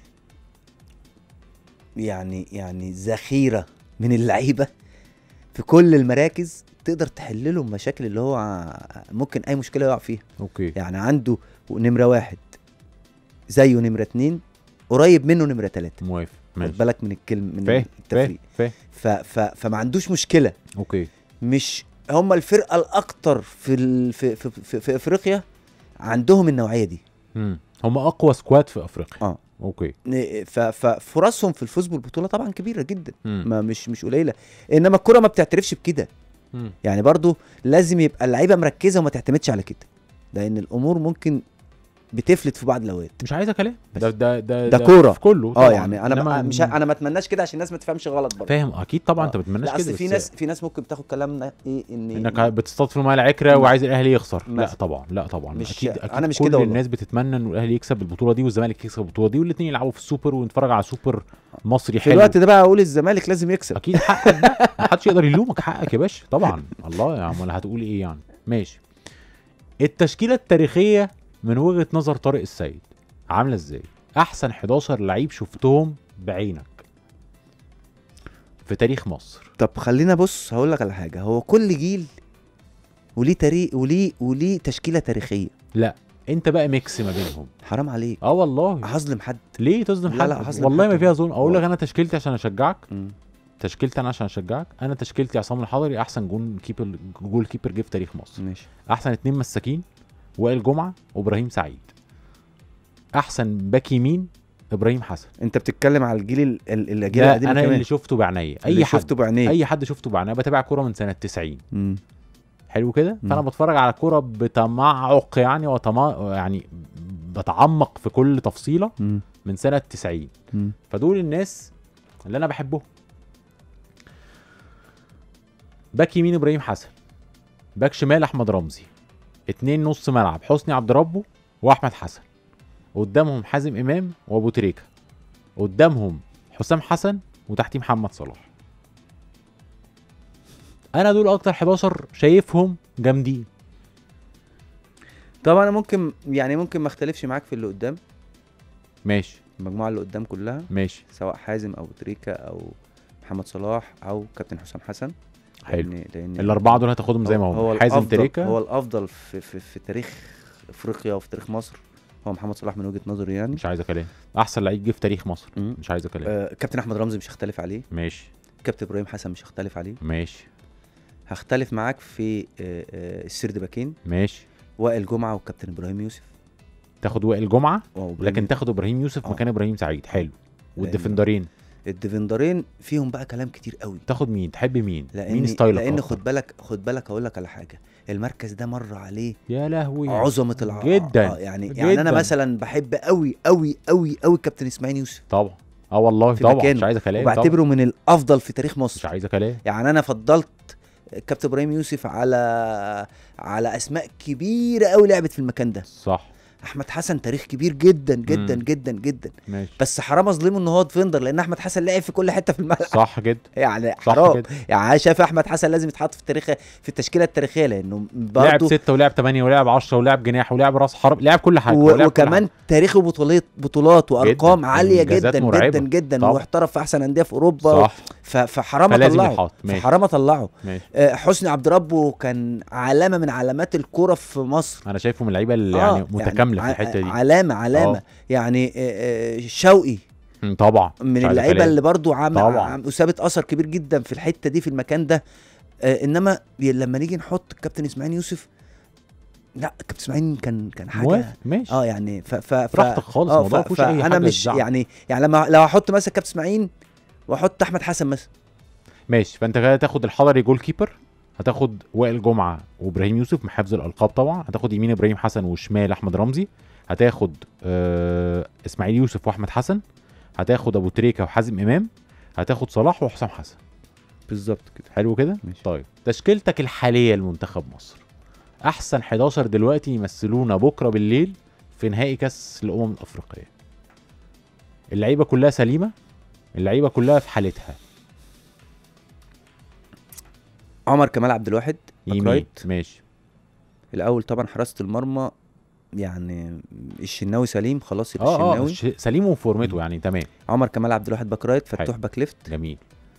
يعني يعني ذخيره من اللعيبه في كل المراكز تقدر تحل له المشاكل اللي هو ع- ممكن اي مشكله يقع فيها اوكي يعني عنده نمره واحد زيه نمره اتنين قريب منه نمره تلاته موافق خد ماشي بالك من الكلمه من فاهم التفريق فاهم فاهم ف ف فما عندوش مشكله اوكي مش هم الفرقه الاكتر في ال... في, في, في, في افريقيا عندهم النوعيه دي مم. هم اقوى سكواد في افريقيا اه اوكي ن- ف- ففرصهم في الفوز بالبطوله طبعا كبيره جدا مم. ما مش مش قليله انما الكره ما بتعترفش بكده مم. يعني برضو لازم يبقى اللعيبه مركزه وما تعتمدش على كده لان الامور ممكن بتفلت في بعض الاوقات مش عايزه كلام بس. ده ده ده ده كورة. في كله اه طبعاً. يعني انا إنما بقى مش ه- انا ما اتمناش كده عشان الناس ما تفهمش غلط برضه فاهم اكيد طبعا آه. انت ما بتتمناش لا كده اصل في بس ناس في ناس ممكن بتاخد كلامنا ايه ان انك بتصطاد في الماء العكره م- وعايز الاهلي يخسر لا مثلا. طبعا لا طبعا مش- اكيد اكيد أنا مش كل كده والله. الناس بتتمنى ان الاهلي يكسب البطوله دي والزمالك يكسب البطوله دي والاثنين يلعبوا في السوبر ونتفرج على سوبر مصري في حلو الوقت ده بقى اقول الزمالك لازم يكسب اكيد حقك بقى. محدش يقدر يلومك حقك يا باشا طبعا الله يا عم هتقول ايه يعني ماشي التشكيله التاريخيه من وجهه نظر طارق السيد عامله ازاي احسن 11 لعيب شفتهم بعينك في تاريخ مصر طب خلينا بص هقول لك على حاجه هو كل جيل وليه تاريخ وليه وليه تشكيله تاريخيه لا انت بقى ميكس ما بينهم حرام عليك اه والله هظلم حد ليه تظلم لا، حد لا، هظلم والله حد. ما فيها ظلم اقول لك والله. انا تشكيلتي عشان اشجعك مم. تشكيلتي انا عشان اشجعك انا تشكيلتي عصام الحضري احسن جون كيبر جول كيبر جه في تاريخ مصر ماشي احسن اتنين مساكين وائل جمعه وابراهيم سعيد احسن باك يمين ابراهيم حسن انت بتتكلم على الجيل ال- ال- الاجيال ده القديمه انا كمان اللي شفته بعينيا اللي اي حد شفته بعينيك اي حد شفته بعينيا بتابع كوره من سنه 90 مم. حلو كده مم. فانا بتفرج على كوره بتمعق يعني وتما يعني بتعمق في كل تفصيله مم. من سنه 90 مم. فدول الناس اللي انا بحبهم باك يمين ابراهيم حسن باك شمال احمد رمزي اتنين نص ملعب حسني عبد ربه واحمد حسن قدامهم حازم امام وابو تريكه قدامهم حسام حسن وتحتيه محمد صلاح انا دول اكتر 11 شايفهم جامدين طبعا انا ممكن يعني ممكن ما اختلفش معاك في اللي قدام ماشي المجموعه اللي قدام كلها ماشي سواء حازم او تريكا او محمد صلاح او كابتن حسام حسن حلو لان لان الاربعه دول هتاخدهم زي ما هو هم حازم الأفضل- تريكا هو الافضل في, في, في تاريخ افريقيا وفي تاريخ مصر هو محمد صلاح من وجهه نظري يعني مش عايزه كلام احسن لعيب جه في تاريخ مصر مم. مش عايزه كلام آه كابتن احمد رمزي مش هختلف عليه ماشي كابتن ابراهيم حسن مش هختلف عليه ماشي هختلف معاك في آه آه السرد باكين ماشي وائل جمعه والكابتن ابراهيم يوسف تاخد وائل جمعه وإبراهيم لكن تاخد ابراهيم يوسف آه. مكان ابراهيم سعيد حلو والديفندرين الديفندرين فيهم بقى كلام كتير قوي تاخد مين تحب مين لان مين ستايلك لان أكتر؟ خد بالك خد بالك اقول لك على حاجه المركز ده مر عليه يا لهوي عظمه الع... جدا، آه يعني يعني انا جدا. مثلا بحب قوي قوي قوي قوي كابتن اسماعيل يوسف طبعا اه والله في طبعا مكانه. مش عايزه كلام طبعا وبعتبره من الافضل في تاريخ مش مصر عايزه كلام يعني انا فضلت كابتن ابراهيم يوسف على على اسماء كبيره قوي لعبت في المكان ده صح احمد حسن تاريخ كبير جدا جدا مم. جدا جدا ماشي بس حرام اظلمه ان هو ديفندر لان احمد حسن لعب في كل حته في الملعب صح جدا يعني صح حرام كده يعني انا شايف احمد حسن لازم يتحط في التاريخ في التشكيله التاريخيه لانه لعب برضه ستة ولعب ثمانية ولعب 10 ولعب جناح ولعب راس حرب لعب كل حاجة و... ولعب كل وكمان تاريخه بطولات بطولات وارقام جداً. عاليه إنجازات جدا مرعبة. جدا جدا طبعا. واحترف في احسن انديه في اوروبا حاجة. صح ف- فحرام فلازم اطلعه يتحط ماشي فحرام اطلعه ماشي آه، حسني عبد ربه كان علامه من علامات الكوره في مصر انا شايفه من اللعيبه اللي آه، يعني متكامله ع- في الحته دي علامه علامه آه. يعني آه، آه، شوقي مم، طبعا من مش عايز اللعيبه كلام. اللي برضو عم طبعاً. عم وسابت اثر كبير جدا في الحته دي في المكان ده آه انما ي- لما نيجي نحط الكابتن اسماعيل يوسف لا الكابتن اسماعيل كان كان حاجه موافق ماشي اه يعني ف ف ف براحتك خالص آه، الموضوع ف- مفيهوش اي فانا حاجه مش تزعل. يعني يعني لما لو احط مثلا كابتن اسماعيل واحط احمد حسن مثلا ماشي فانت كده هتاخد الحضري جول كيبر هتاخد وائل جمعه وابراهيم يوسف من حفظ الالقاب طبعا هتاخد يمين ابراهيم حسن وشمال احمد رمزي هتاخد آه اسماعيل يوسف واحمد حسن هتاخد ابو تريكه وحازم امام هتاخد صلاح وحسام حسن بالظبط كده حلو كده ماشي. طيب تشكيلتك الحاليه لمنتخب مصر احسن 11 دلوقتي يمثلونا بكره بالليل في نهائي كاس الامم الافريقيه اللعيبه كلها سليمه اللعيبه كلها في حالتها عمر كمال عبد الواحد باك يمين رايت. ماشي الاول طبعا حراسه المرمى يعني الشناوي سليم خلاص يبقى اه اه الشناوي ش- سليم وفورمته يعني تمام عمر كمال عبد الواحد باك رايت فتوح حلو. باك ليفت جميل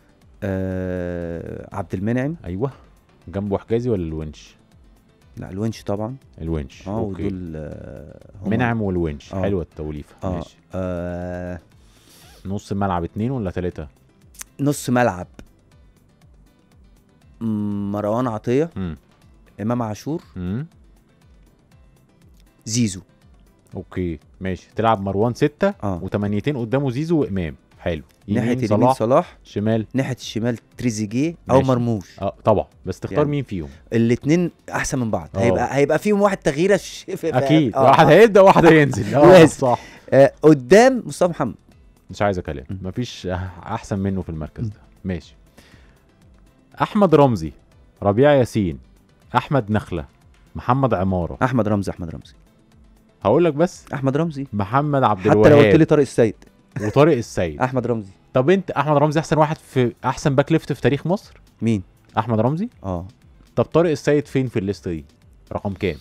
آه عبد المنعم ايوه جنبه حجازي ولا الونش لا الونش طبعا الونش اه اوكي ودول آه هم- منعم والونش آه. حلوه التوليفه اه, ماشي آه نص الملعب اتنين ولا تلاته نص ملعب م- مروان عطيه امم امام عاشور امم زيزو اوكي ماشي تلعب مروان ستة اه وتمانيتين قدامه زيزو وامام حلو ناحيه يمين اليمين صلاح صلاح شمال ناحيه الشمال تريزيجيه او ماشي. مرموش اه طبعا بس تختار يعني مين فيهم الاثنين احسن من بعض آه. هيبقى هيبقى فيهم واحد تغييره ش- في- في- اكيد آه، واحد آه. هيبدا وواحد هينزل اه لازم. صح آه قدام مصطفى محمد مش عايز كلام م. مفيش احسن منه في المركز ده ماشي احمد رمزي ربيع ياسين احمد نخله محمد عماره احمد رمزي احمد رمزي هقول لك بس احمد رمزي محمد عبد حتى لو قلت لي الوهاب طارق السيد وطارق السيد احمد رمزي طب انت احمد رمزي احسن واحد في احسن باك ليفت في تاريخ مصر مين احمد رمزي اه طب طارق السيد فين في الليسته دي رقم كام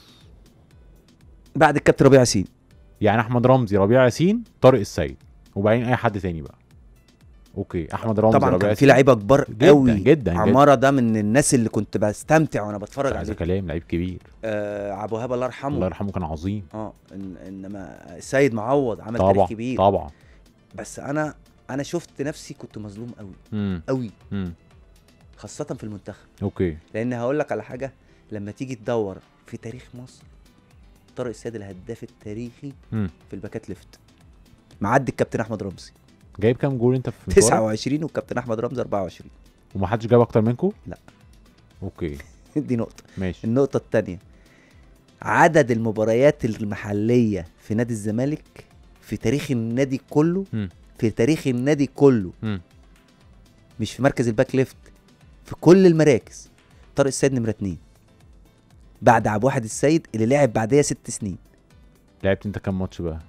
بعد الكابتن ربيع ياسين يعني احمد رمزي ربيع ياسين طارق السيد وبعدين اي حد تاني بقى اوكي احمد رمزي طبعا ربيع كان في ياسين. لعيبه كبار جدا قوي جدا جدا عماره ده من الناس اللي كنت بستمتع وانا مش بتفرج عايز عليه كلام لعيب كبير آه عبد الوهاب الله يرحمه الله يرحمه كان عظيم اه إن انما سيد معوض عمل طبعا تاريخ كبير طبعا بس انا انا شفت نفسي كنت مظلوم قوي امم قوي امم خاصه في المنتخب اوكي لان هقول لك على حاجه لما تيجي تدور في تاريخ مصر طارق السيد الهداف التاريخي امم في الباكات ليفت معدي الكابتن احمد رمزي جايب كام جول انت في مشوارك؟ 29 والكابتن احمد رمزي 24 ومحدش جاب اكتر منكم لا. اوكي دي نقطه ماشي النقطه الثانيه عدد المباريات المحليه في نادي الزمالك في تاريخ النادي كله مم. في تاريخ النادي كله مم. مش في مركز الباك ليفت في كل المراكز طارق السيد نمره اتنين بعد عبد واحد السيد اللي لعب بعديها ست سنين لعبت انت كام ماتش بقى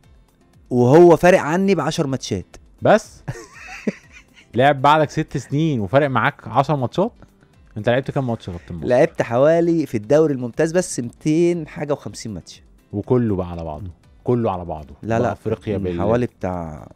وهو فارق عني ب 10 ماتشات بس لعب بعدك ست سنين وفارق معاك 10 ماتشات انت لعبت كام ماتش يا كابتن مصر؟ لعبت حوالي في الدوري الممتاز بس 200 حاجه و50 ماتش وكله بقى على بعضه كله على بعضه لا لا افريقيا بال حوالي بتاع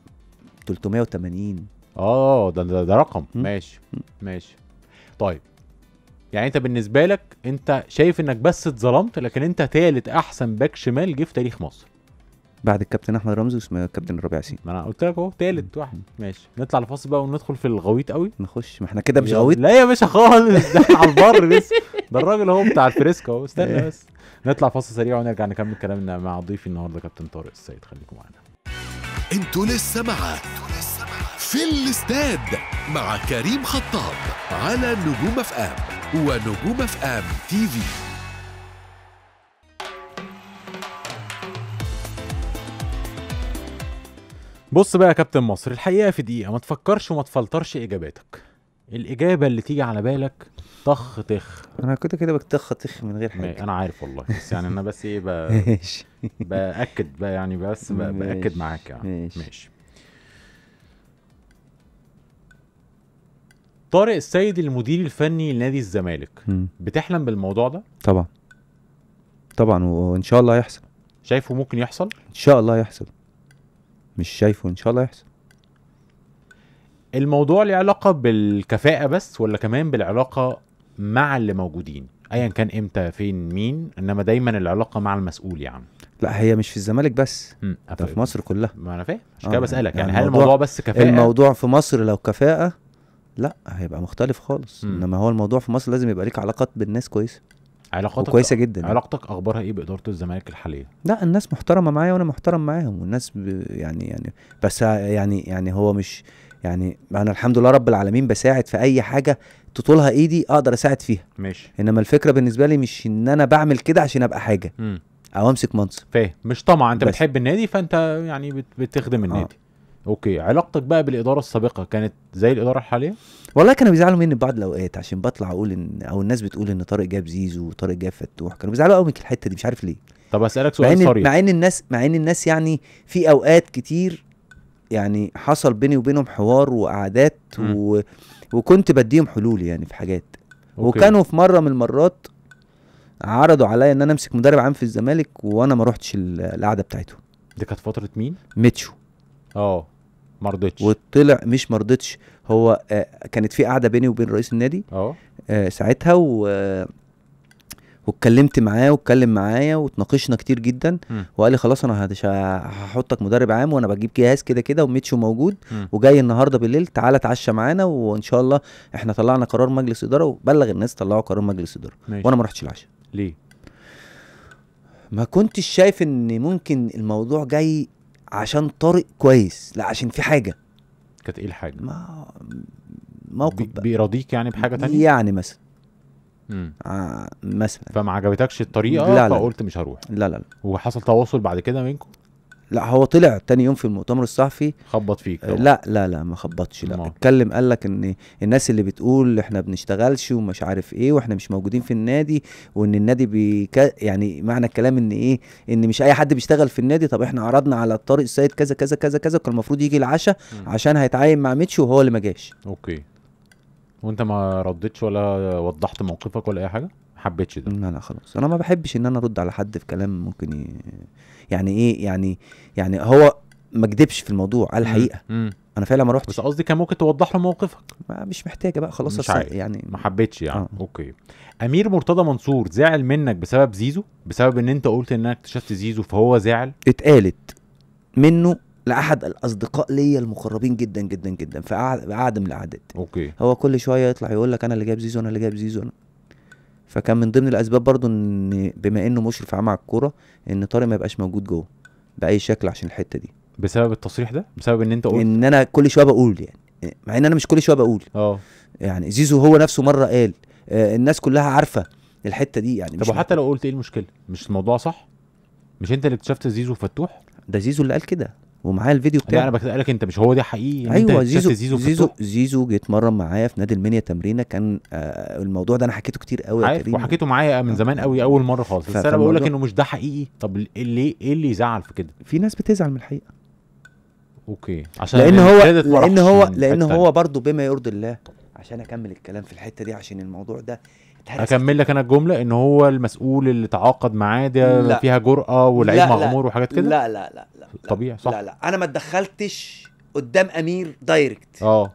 380 اه ده, ده, ده رقم مم. ماشي ماشي طيب يعني انت بالنسبه لك انت شايف انك بس اتظلمت لكن انت تالت احسن باك شمال جه في تاريخ مصر بعد الكابتن احمد رمزي واسمه الكابتن الربيع ياسين ما انا قلت لك اهو تالت واحد ماشي نطلع لفاصل بقى وندخل في الغويط قوي نخش ما احنا كده مش يلا. غويط لا يا باشا خالص ده احنا على البر لسه ده الراجل اهو بتاع الفريسكا اهو استنى بس نطلع فاصل سريع ونرجع نكمل كلامنا مع ضيفي النهارده كابتن طارق السيد خليكم معانا انتوا لسه مع في الاستاد مع كريم خطاب على نجوم اف ام ونجوم اف ام تي في بص بقى يا كابتن مصر الحقيقه في دقيقه ما تفكرش وما تفلترش اجاباتك الاجابه اللي تيجي على بالك طخ تخ انا كده كده بكتخ تخ من غير ما- حاجه انا عارف والله بس يعني انا بس ايه ب- ماشي باكد بقى يعني بس ب- باكد ماشي. معاك يعني ماشي. ماشي طارق السيد المدير الفني لنادي الزمالك مم. بتحلم بالموضوع ده طبعا طبعا وان شاء الله يحصل شايفه ممكن يحصل ان شاء الله يحصل مش شايفه ان شاء الله يحصل الموضوع له علاقه بالكفاءه بس ولا كمان بالعلاقه مع اللي موجودين ايا كان امتى فين مين انما دايما العلاقه مع المسؤول يعني لا هي مش في الزمالك بس مم. ده في مصر كلها ما انا فاهم عشان آه، كده بسالك يعني, يعني هل الموضوع- الموضوع بس كفاءه الموضوع في مصر لو كفاءة لا هيبقى مختلف خالص مم. انما هو الموضوع في مصر لازم يبقى ليك علاقات بالناس كويسه علاقاتك وكويسه جدا يعني. علاقتك اخبارها ايه باداره الزمالك الحاليه لا الناس محترمه معايا وانا محترم معاهم والناس ب... يعني يعني بس يعني يعني هو مش يعني انا الحمد لله رب العالمين بساعد في اي حاجه تطولها ايدي اقدر اساعد فيها ماشي انما الفكره بالنسبه لي مش ان انا بعمل كده عشان ابقى حاجه امم او امسك منصب فاهم مش طمع انت بس. بتحب النادي فانت يعني بت- بتخدم النادي اوكي علاقتك بقى بالاداره السابقه كانت زي الاداره الحاليه والله كانوا بيزعلوا مني في بعض الاوقات عشان بطلع اقول ان او الناس بتقول ان طارق جاب زيزو وطارق جاب فتوح كانوا بيزعلوا قوي من الحته دي مش عارف ليه طب اسالك مع سؤال ان صريح مع ان الناس مع ان الناس يعني في اوقات كتير يعني حصل بيني وبينهم حوار وقعدات مم. و... وكنت بديهم حلول يعني في حاجات أوكي. وكانوا في مره من المرات عرضوا عليا ان انا امسك مدرب عام في الزمالك وانا ما روحتش ال- القعده بتاعتهم دي كانت فتره مين ميتشو اه ما رضيتش وطلع مش مرضتش هو آه كانت في قعده بيني وبين رئيس النادي اه آه ساعتها و آه، واتكلمت معاه واتكلم معايا واتناقشنا كتير جدا مم. وقال لي خلاص انا هدش- هحطك مدرب عام وانا بجيب جهاز كده كده وميتشو موجود مم. وجاي النهارده بالليل تعالى اتعشى معانا وان شاء الله احنا طلعنا قرار مجلس اداره وبلغ الناس طلعوا قرار مجلس اداره ماشي وانا ما رحتش العشاء ليه ما كنتش شايف ان ممكن الموضوع جاي عشان طارق كويس لا عشان في حاجه كانت ايه الحاجه ما موقف بي- بقى. بيراضيك يعني بحاجه تانية يعني مثلا مم. ع- مثلا فما عجبتكش الطريقه لا، لا. فقلت مش هروح لا لا لا وحصل تواصل بعد كده منكم لا هو طلع تاني يوم في المؤتمر الصحفي خبط فيك آه، طبعا. لا لا لا ما خبطش أمال. لا اتكلم قال لك ان الناس اللي بتقول احنا بنشتغلش ومش عارف ايه واحنا مش موجودين في النادي وان النادي بيك يعني معنى الكلام ان ايه ان مش اي حد بيشتغل في النادي طب احنا عرضنا على طارق السيد كذا كذا كذا كذا وكان المفروض يجي العشاء مم. عشان هيتعاين مع ميتشو وهو اللي ما جاش اوكي وانت ما ردتش ولا وضحت موقفك ولا اي حاجه ما حبيتش ده لا لا خلاص انا ما بحبش ان انا ارد على حد في كلام ممكن ي... يعني ايه يعني يعني هو ما كدبش في الموضوع قال الحقيقه مم. انا فعلا ما روحتش بس قصدي كان ممكن توضح له موقفك ما مش محتاجه بقى خلاص مش أصل عارف. يعني ما حبيتش يعني آه. اوكي امير مرتضى منصور زعل منك بسبب زيزو بسبب ان انت قلت انك اكتشفت زيزو فهو زعل اتقالت منه لاحد الاصدقاء ليا المقربين جدا جدا جدا في قعد- في قعده من القعدات اوكي هو كل شويه يطلع يقول لك انا اللي جايب زيزو انا اللي جايب زيزو انا فكان من ضمن الاسباب برضو ان بما انه مشرف عام على الكوره ان طارق ما يبقاش موجود جوه باي شكل عشان الحته دي بسبب التصريح ده بسبب ان انت قلت ان انا كل شويه بقول يعني مع ان انا مش كل شويه بقول اه يعني زيزو هو نفسه مره قال آه الناس كلها عارفه الحته دي يعني طب مش وحتى لو قلت ايه المشكله مش الموضوع صح مش انت اللي اكتشفت زيزو فتوح ده زيزو اللي قال كده ومعاه الفيديو لا بتاعه انا بسالك انت مش هو ده حقيقي ان انت ايوه اكتشفت زيزو زيزو زيزو فتوح زيزو جه اتمرن معايا في نادي المنيا تمرينه كان آه الموضوع ده انا حكيته كتير قوي يا عارف كريم وحكيته معايا من زمان قوي اول مره خالص بس ف- انا بقول لك فالموضوع- انه مش ده حقيقي طب ال- ليه ايه اللي يزعل في كده في ناس بتزعل من الحقيقه اوكي عشان لان هو الكريدت ما لان راحش هو من لان حتة هو برضه بما يرضي الله عشان اكمل الكلام في الحته دي عشان الموضوع ده اتهرس اكمل لك انا الجمله ان هو المسؤول اللي تعاقد معاه ده لا. فيها جرأه ولعيب لا، لا. مغمور وحاجات كده لا لا لا لا لا. طبيعي صح لا لا انا ما اتدخلتش قدام امير دايركت اه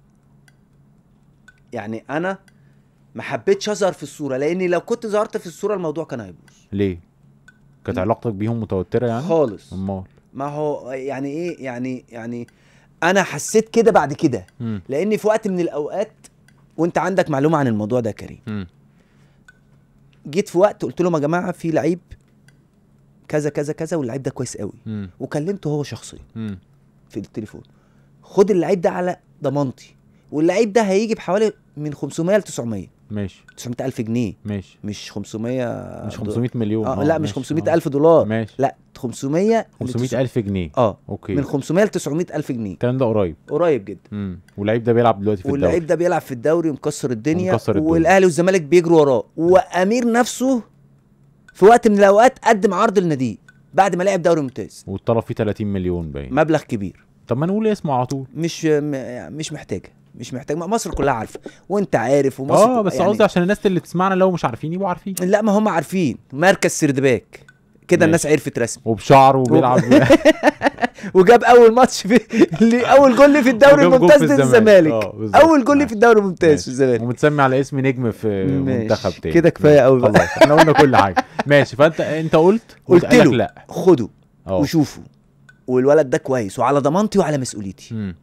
يعني انا ما حبيتش اظهر في الصوره لاني لو كنت ظهرت في الصوره الموضوع كان هيبوظ ليه كانت علاقتك بيهم متوتره يعني خالص امال ما هو يعني ايه يعني يعني انا حسيت كده بعد كده مم. لاني في وقت من الاوقات وانت عندك معلومه عن الموضوع ده يا كريم مم. جيت في وقت قلت لهم يا جماعه في لعيب كذا كذا كذا واللعيب ده كويس قوي مم. وكلمته هو شخصيا مم. في التليفون خد اللعيب ده على ضمانتي واللعيب ده هيجي بحوالي من 500 ل 900 ماشي 900 الف جنيه ماشي مش 500 مش دولار. 500 مليون اه لا مش ماشي. 500 آه. الف دولار ماشي لا 500 ل 500 الف جنيه اه اوكي من 500 ل 900 الف جنيه الكلام ده قريب قريب جدا امم واللعيب ده بيلعب دلوقتي في الدوري واللعيب ده بيلعب في الدوري ومكسر الدنيا ومكسر الدنيا. والاهلي والزمالك بيجروا وراه وامير نفسه في وقت من الاوقات قدم عرض لناديه بعد ما لعب دوري ممتاز والطلب فيه 30 مليون باين مبلغ كبير طب ما نقول اسمه على طول مش م- مش محتاجه مش محتاج ما مصر كلها عارفه وانت عارف ومصر اه كل- بس قصدي عشان الناس اللي بتسمعنا لو مش عارفين يبقوا عارفين لا ما هم عارفين مركز سردباك كده الناس ماشي. عرفت رسمي وبشعره وبيلعب وجاب اول ماتش في اللي اول جول لي في الدوري وجاب جول الممتاز في ضد الزمالك. الزمالك آه، بالظبط. اول جول لي في ماشي. الدوري الممتاز ماشي. في الزمالك ومتسمي على اسم نجم في ماشي. منتخب تاني كده كفاية ماشي. أوي بقى. خلاص احنا قلنا كل حاجه ماشي فانت انت قلت قلت واتقال لك له. لا خده اه وشوفوا والولد ده كويس وعلى ضمانتي وعلى مسؤوليتي مم.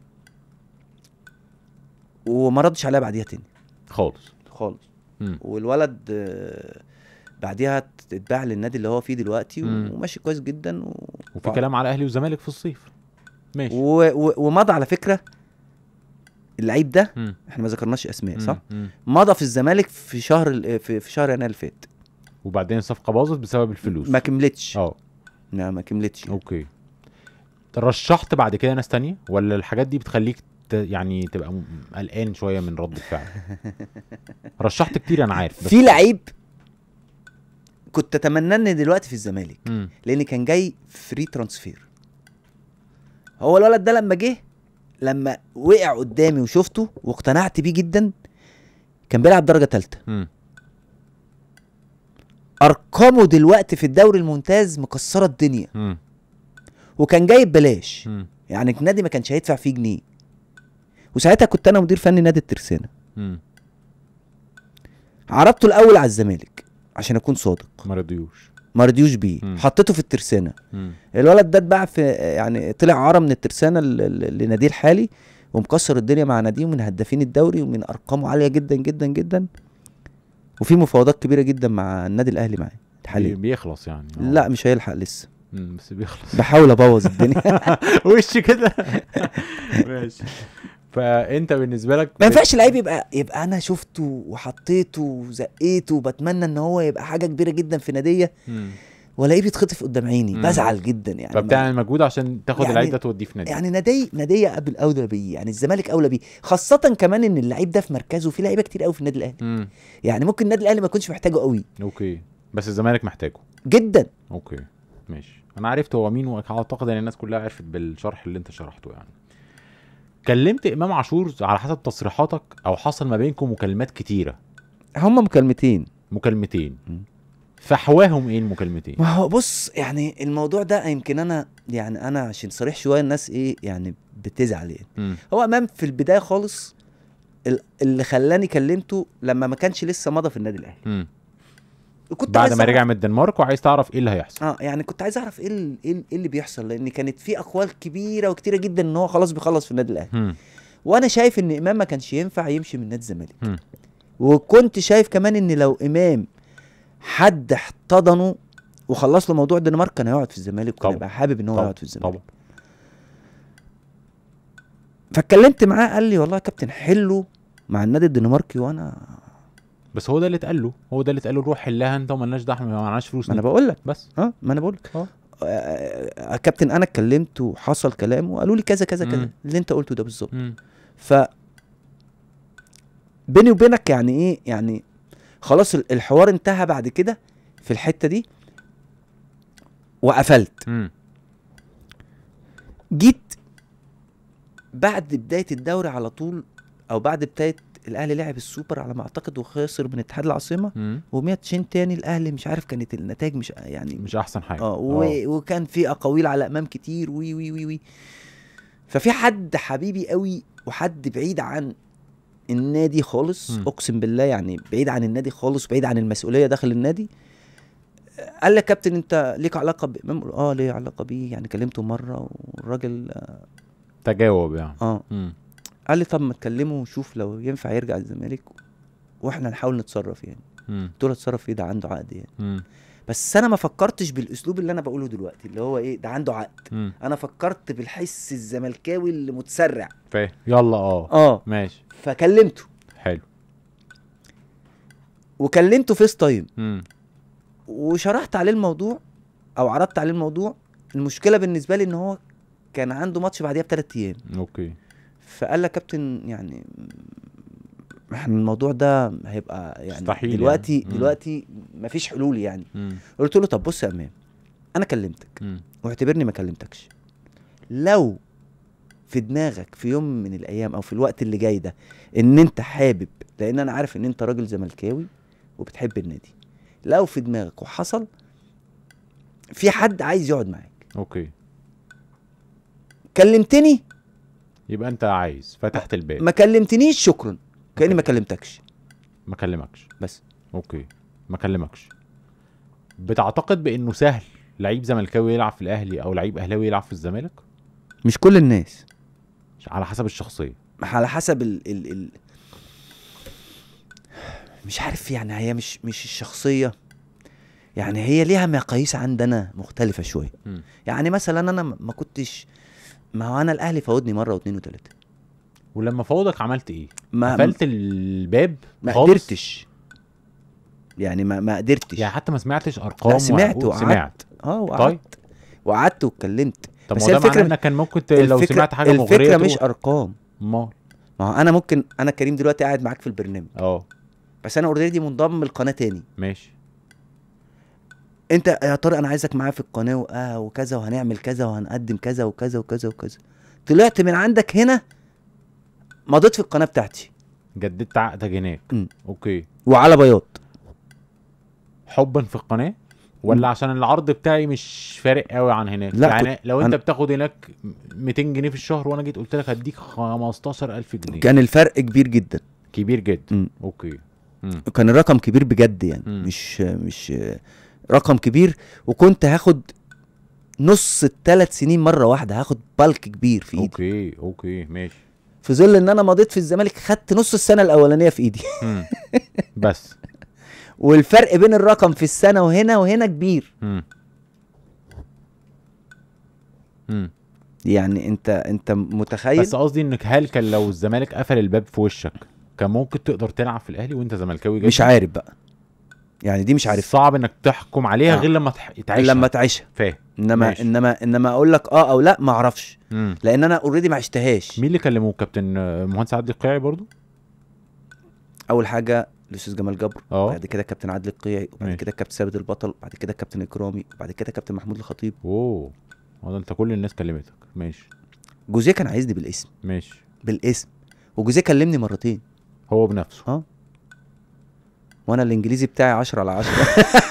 وما ردش عليا بعديها تاني خالص خالص مم. والولد آه، بعديها اتباع للنادي اللي هو فيه دلوقتي مم. وماشي كويس جدا و... وفي كلام على اهلي والزمالك في الصيف ماشي و... و... ومضى على فكره اللعيب ده مم. احنا ما ذكرناش اسماء مم. صح مم. مضى في الزمالك في شهر ال- في, في شهر يناير اللي فات وبعدين الصفقه باظت بسبب الفلوس ما كملتش اه لا ما كملتش اوكي رشحت بعد كده ناس تانية ولا الحاجات دي بتخليك ت... يعني تبقى م- قلقان شويه من رد الفعل رشحت كتير انا عارف بس في لعيب كنت اتمنى ان دلوقتي في الزمالك مم. لان كان جاي فري ترانسفير هو الولد ده لما جه لما وقع قدامي وشفته واقتنعت بيه جدا كان بيلعب درجه ثالثه مم. ارقامه دلوقتي في الدوري الممتاز مكسره الدنيا مم. وكان جاي ببلاش مم. يعني النادي ما كانش هيدفع فيه جنيه وساعتها كنت انا مدير فني نادي الترسانه مم. عرضته الاول على الزمالك عشان اكون صادق ما رضيوش ما رضيوش بيه مم. حطيته في الترسانه مم. الولد ده اتباع في يعني طلع عاره من الترسانه ل- ل- لناديه الحالي ومكسر الدنيا مع ناديه ومن هدافين الدوري ومن ارقامه عاليه جدا جدا جدا وفي مفاوضات كبيره جدا مع النادي الاهلي معاه بي- حاليا بيخلص يعني آه. لا مش هيلحق لسه مم. بس بيخلص بحاول ابوظ الدنيا وش كده ماشي فانت بالنسبه لك ما ينفعش لعيب يبقى يبقى انا شفته وحطيته وزقيته وبتمنى ان هو يبقى حاجه كبيره جدا في ناديه مم. والاقيه بيتخطف قدام عيني مم. بزعل جدا يعني فبتعمل مجهود عشان تاخد يعني- اللعيب ده توديه في نادي يعني ناديه ناديه قبل اولى بيه يعني الزمالك اولى بيه خاصه كمان ان اللعيب ده في مركزه في لعيبه كتير قوي في النادي الاهلي مم. يعني ممكن النادي الاهلي ما يكونش محتاجه قوي اوكي بس الزمالك محتاجه جدا اوكي ماشي انا عرفت هو مين واعتقد ان الناس كلها عرفت بالشرح اللي انت شرحته يعني كلمت امام عاشور على حسب تصريحاتك او حصل ما بينكم مكالمات كتيره هما مكالمتين مكالمتين مم. فحواهم ايه المكالمتين ما هو بص يعني الموضوع ده يمكن انا يعني انا عشان صريح شويه الناس ايه يعني بتزعل يعني مم. هو امام في البدايه خالص ال- اللي خلاني كلمته لما ما كانش لسه مضى في النادي الاهلي مم. كنت بعد عايز ما أعرف- رجع من الدنمارك وعايز تعرف ايه اللي هيحصل اه يعني كنت عايز اعرف ايه ال- ايه ال- إيه اللي بيحصل لان كانت في اقوال كبيره وكتيره جدا ان هو خلاص بيخلص في النادي الاهلي مم. وانا شايف ان امام ما كانش ينفع يمشي من نادي الزمالك مم. وكنت شايف كمان ان لو امام حد احتضنه وخلص له موضوع الدنمارك كان هيقعد في الزمالك وكان طبعا. هيبقى حابب ان هو طبعا. يقعد في الزمالك طبعا فاتكلمت معاه قال لي والله يا كابتن حلو مع النادي الدنماركي وانا بس هو ده اللي اتقال له هو ده اللي اتقال له روح حلها انت ومالناش دعم ما معناش فلوس ما انا ندفع. بقول لك بس اه ما انا بقول لك اه آه، كابتن انا اتكلمت وحصل كلام وقالوا لي كذا كذا كذا مم. اللي انت قلته ده بالظبط مم. ف بيني وبينك يعني ايه يعني خلاص ال- الحوار انتهى بعد كده في الحته دي وقفلت مم. جيت بعد بدايه الدوري على طول او بعد بدايه الاهلي لعب السوبر على ما اعتقد وخسر من اتحاد العاصمه مم. وماتشين تاني الاهلي مش عارف كانت النتائج مش يعني مش احسن حاجه اه و... وكان في اقاويل على امام كتير وي وي وي وي ففي حد حبيبي قوي وحد بعيد عن النادي خالص مم. اقسم بالله يعني بعيد عن النادي خالص بعيد عن المسؤوليه داخل النادي قال لي يا كابتن انت ليك علاقه بامام قلت اه ليه علاقه بيه يعني كلمته مره والراجل تجاوب يعني اه مم. قال لي طب ما تكلمه وشوف لو ينفع يرجع الزمالك واحنا نحاول نتصرف يعني مم. قلت له اتصرف فيه ده عنده عقد يعني مم. بس انا ما فكرتش بالاسلوب اللي انا بقوله دلوقتي اللي هو ايه ده عنده عقد مم. انا فكرت بالحس الزملكاوي اللي متسرع فاهم يلا اه اه ماشي فكلمته حلو وكلمته فيس تايم مم. وشرحت عليه الموضوع او عرضت عليه الموضوع المشكله بالنسبه لي ان هو كان عنده ماتش بعديها بثلاث ايام اوكي فقال لي يا كابتن يعني احنا الموضوع ده هيبقى يعني مستحيل دلوقتي يعني. مم. دلوقتي مفيش حلول يعني مم. قلت له طب بص يا امام انا كلمتك مم. واعتبرني ما كلمتكش لو في دماغك في يوم من الايام او في الوقت اللي جاي ده ان انت حابب لان انا عارف ان انت راجل زملكاوي وبتحب النادي لو في دماغك وحصل في حد عايز يقعد معاك اوكي كلمتني يبقى انت عايز فتحت الباب ما كلمتنيش شكرا كاني ما كلمتكش ما كلمكش بس اوكي ما كلمكش بتعتقد بانه سهل لعيب زملكاوي يلعب في الاهلي او لعيب اهلاوي يلعب في الزمالك مش كل الناس على حسب الشخصيه على حسب ال ال ال مش عارف يعني هي مش مش الشخصيه يعني هي ليها مقاييس عندنا مختلفه شويه مم. يعني مثلا انا ما ما كنتش ما هو انا الاهلي فوتني مره واثنين وثلاثه ولما فوضك عممت ايه ما قفلت الباب ما خالص؟ قدرتش يعني ما ما قدرتش يعني حتى ما سمعتش ارقام لا سمعت وعقود؟ وقعدت سمعت اه وقعدت طيب وقعدت واتكلمت طب بس ما هي هو ده معناه الفكرة- انك كان ممكن ت... لو الفكرة- سمعت حاجه مغريه الفكره مش تقول- ارقام امال ما هو انا ممكن انا كريم دلوقتي قاعد معاك في البرنامج اه بس انا اوريدي منضم للقناه تاني ماشي انت يا طارق انا عايزك معايا في القناه و- اه وكذا وهنعمل كذا وهنقدم كذا وكذا وكذا وكذا طلعت من عندك هنا مضيت في القناه بتاعتي جددت عقدك هناك مم. اوكي وعلى بياض حبا في القناه ولا عشان العرض بتاعي مش فارق قوي عن هناك لا، يعني لو انت أنا- بتاخد هناك 200 جنيه في الشهر وانا جيت قلت لك هديك 15000 جنيه كان الفرق كبير جدا كبير جدا مم. اوكي مم. كان الرقم كبير بجد يعني مم. مش مش رقم كبير وكنت هاخد نص الثلاث سنين مره واحده هاخد بالك كبير في ايدي اوكي اوكي ماشي في ظل ان انا مضيت في الزمالك خدت نص السنه الاولانيه في ايدي مم. بس والفرق بين الرقم في السنه وهنا وهنا كبير مم. مم. يعني انت انت متخيل بس قصدي انك هل كان لو الزمالك قفل الباب في وشك كان ممكن تقدر تلعب في الاهلي وانت زملكاوي جدا مش عارف بقى يعني دي مش عارف صعب انك تحكم عليها آه. غير لما تح- تعيشها لما تعيشها فاهم انما ماشي. انما انما اقول لك اه او لا ما اعرفش مم. لان انا اوريدي ما عشتهاش مين اللي كلموه كابتن آه، مهندس عادل القيعي برضو اول حاجه الاستاذ جمال جبر اه بعد كده كابتن عادل القيعي وبعد ماشي. كده كابتن ثابت البطل بعد كده كابتن اكرامي بعد كده كابتن محمود الخطيب اوه هو ده انت كل الناس كلمتك ماشي جوزيه كان عايزني بالاسم ماشي بالاسم وجوزيه كلمني مرتين هو بنفسه اه وانا الانجليزي بتاعي 10 على 10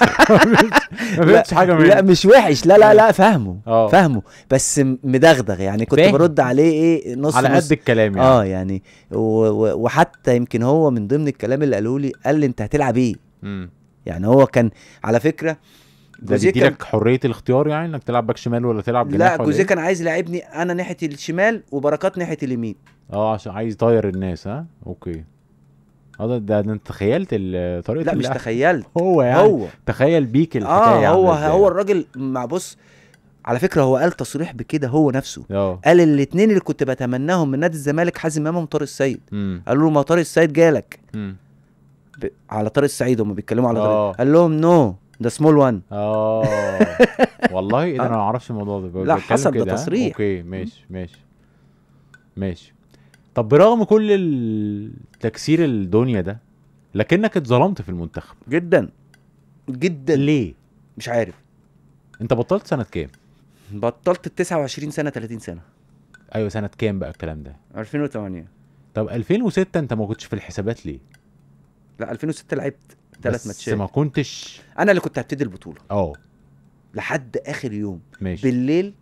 ما فهمتش حاجه منه لا مش وحش لا لا لا فاهمه اه فاهمه بس م- مدغدغ يعني كنت فاهم. برد عليه ايه نص على نص قد الكلام يعني اه يعني و و وحتى يمكن هو من ضمن الكلام اللي قالوا لي قال لي انت هتلعب ايه مم. يعني هو كان على فكره ده جوزيه كان بيديلك حريه الاختيار يعني انك تلعب باك شمال ولا تلعب جناح لا ولا جوزيه إيه؟ كان عايز يلعبني انا ناحيه الشمال وبركات ناحيه اليمين اه عشان عايز يطير الناس ها اوكي اه ده, ده, ده انت تخيلت ال- طريقه لا مش اللعب. تخيلت هو يعني هو تخيل بيك الحكايه اه هو عاملة إزاي. هو الراجل مع بص على فكره هو قال تصريح بكده هو نفسه اه قال الاثنين اللي كنت بتمناهم من نادي الزمالك حازم امام وطارق السيد امم قالوا له ما طارق السيد جالك امم ب... على طارق السعيد هم بيتكلموا على آه. طارق قال لهم نو ده سمول وان اه والله ايه ده انا آه. ما اعرفش الموضوع ده لا، بتكلم حسب ده كده، ها؟ تصريح. اوكي ماشي ماشي ماشي طب برغم كل التكسير الدنيا ده لكنك اتظلمت في المنتخب جدا جدا ليه مش عارف انت بطلت سنه كام بطلت ال 29 سنه 30 سنه ايوه سنه كام بقى الكلام ده 2008 طب 2006 انت ما كنتش في الحسابات ليه لا 2006 لعبت ثلاث بس ماتشات ما كنتش انا اللي كنت هبتدي البطوله اه لحد اخر يوم ماشي بالليل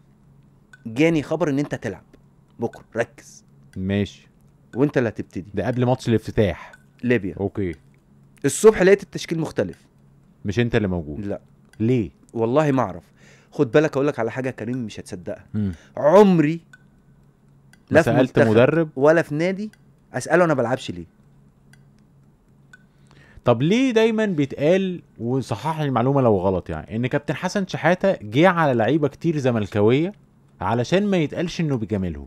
جاني خبر ان انت تلعب بكره ركز ماشي وانت اللي هتبتدي ده قبل ماتش الافتتاح ليبيا اوكي الصبح لقيت التشكيل مختلف مش انت اللي موجود لا ليه والله ما اعرف خد بالك اقول لك على حاجه يا كريم مش هتصدقها مم. عمري لا ما في سالت منتخب مدرب ولا في نادي اساله انا بلعبش ليه طب ليه دايما بيتقال وصحح لي المعلومه لو غلط يعني ان كابتن حسن شحاته جه على لعيبه كتير زملكاويه علشان ما يتقالش انه بيجاملهم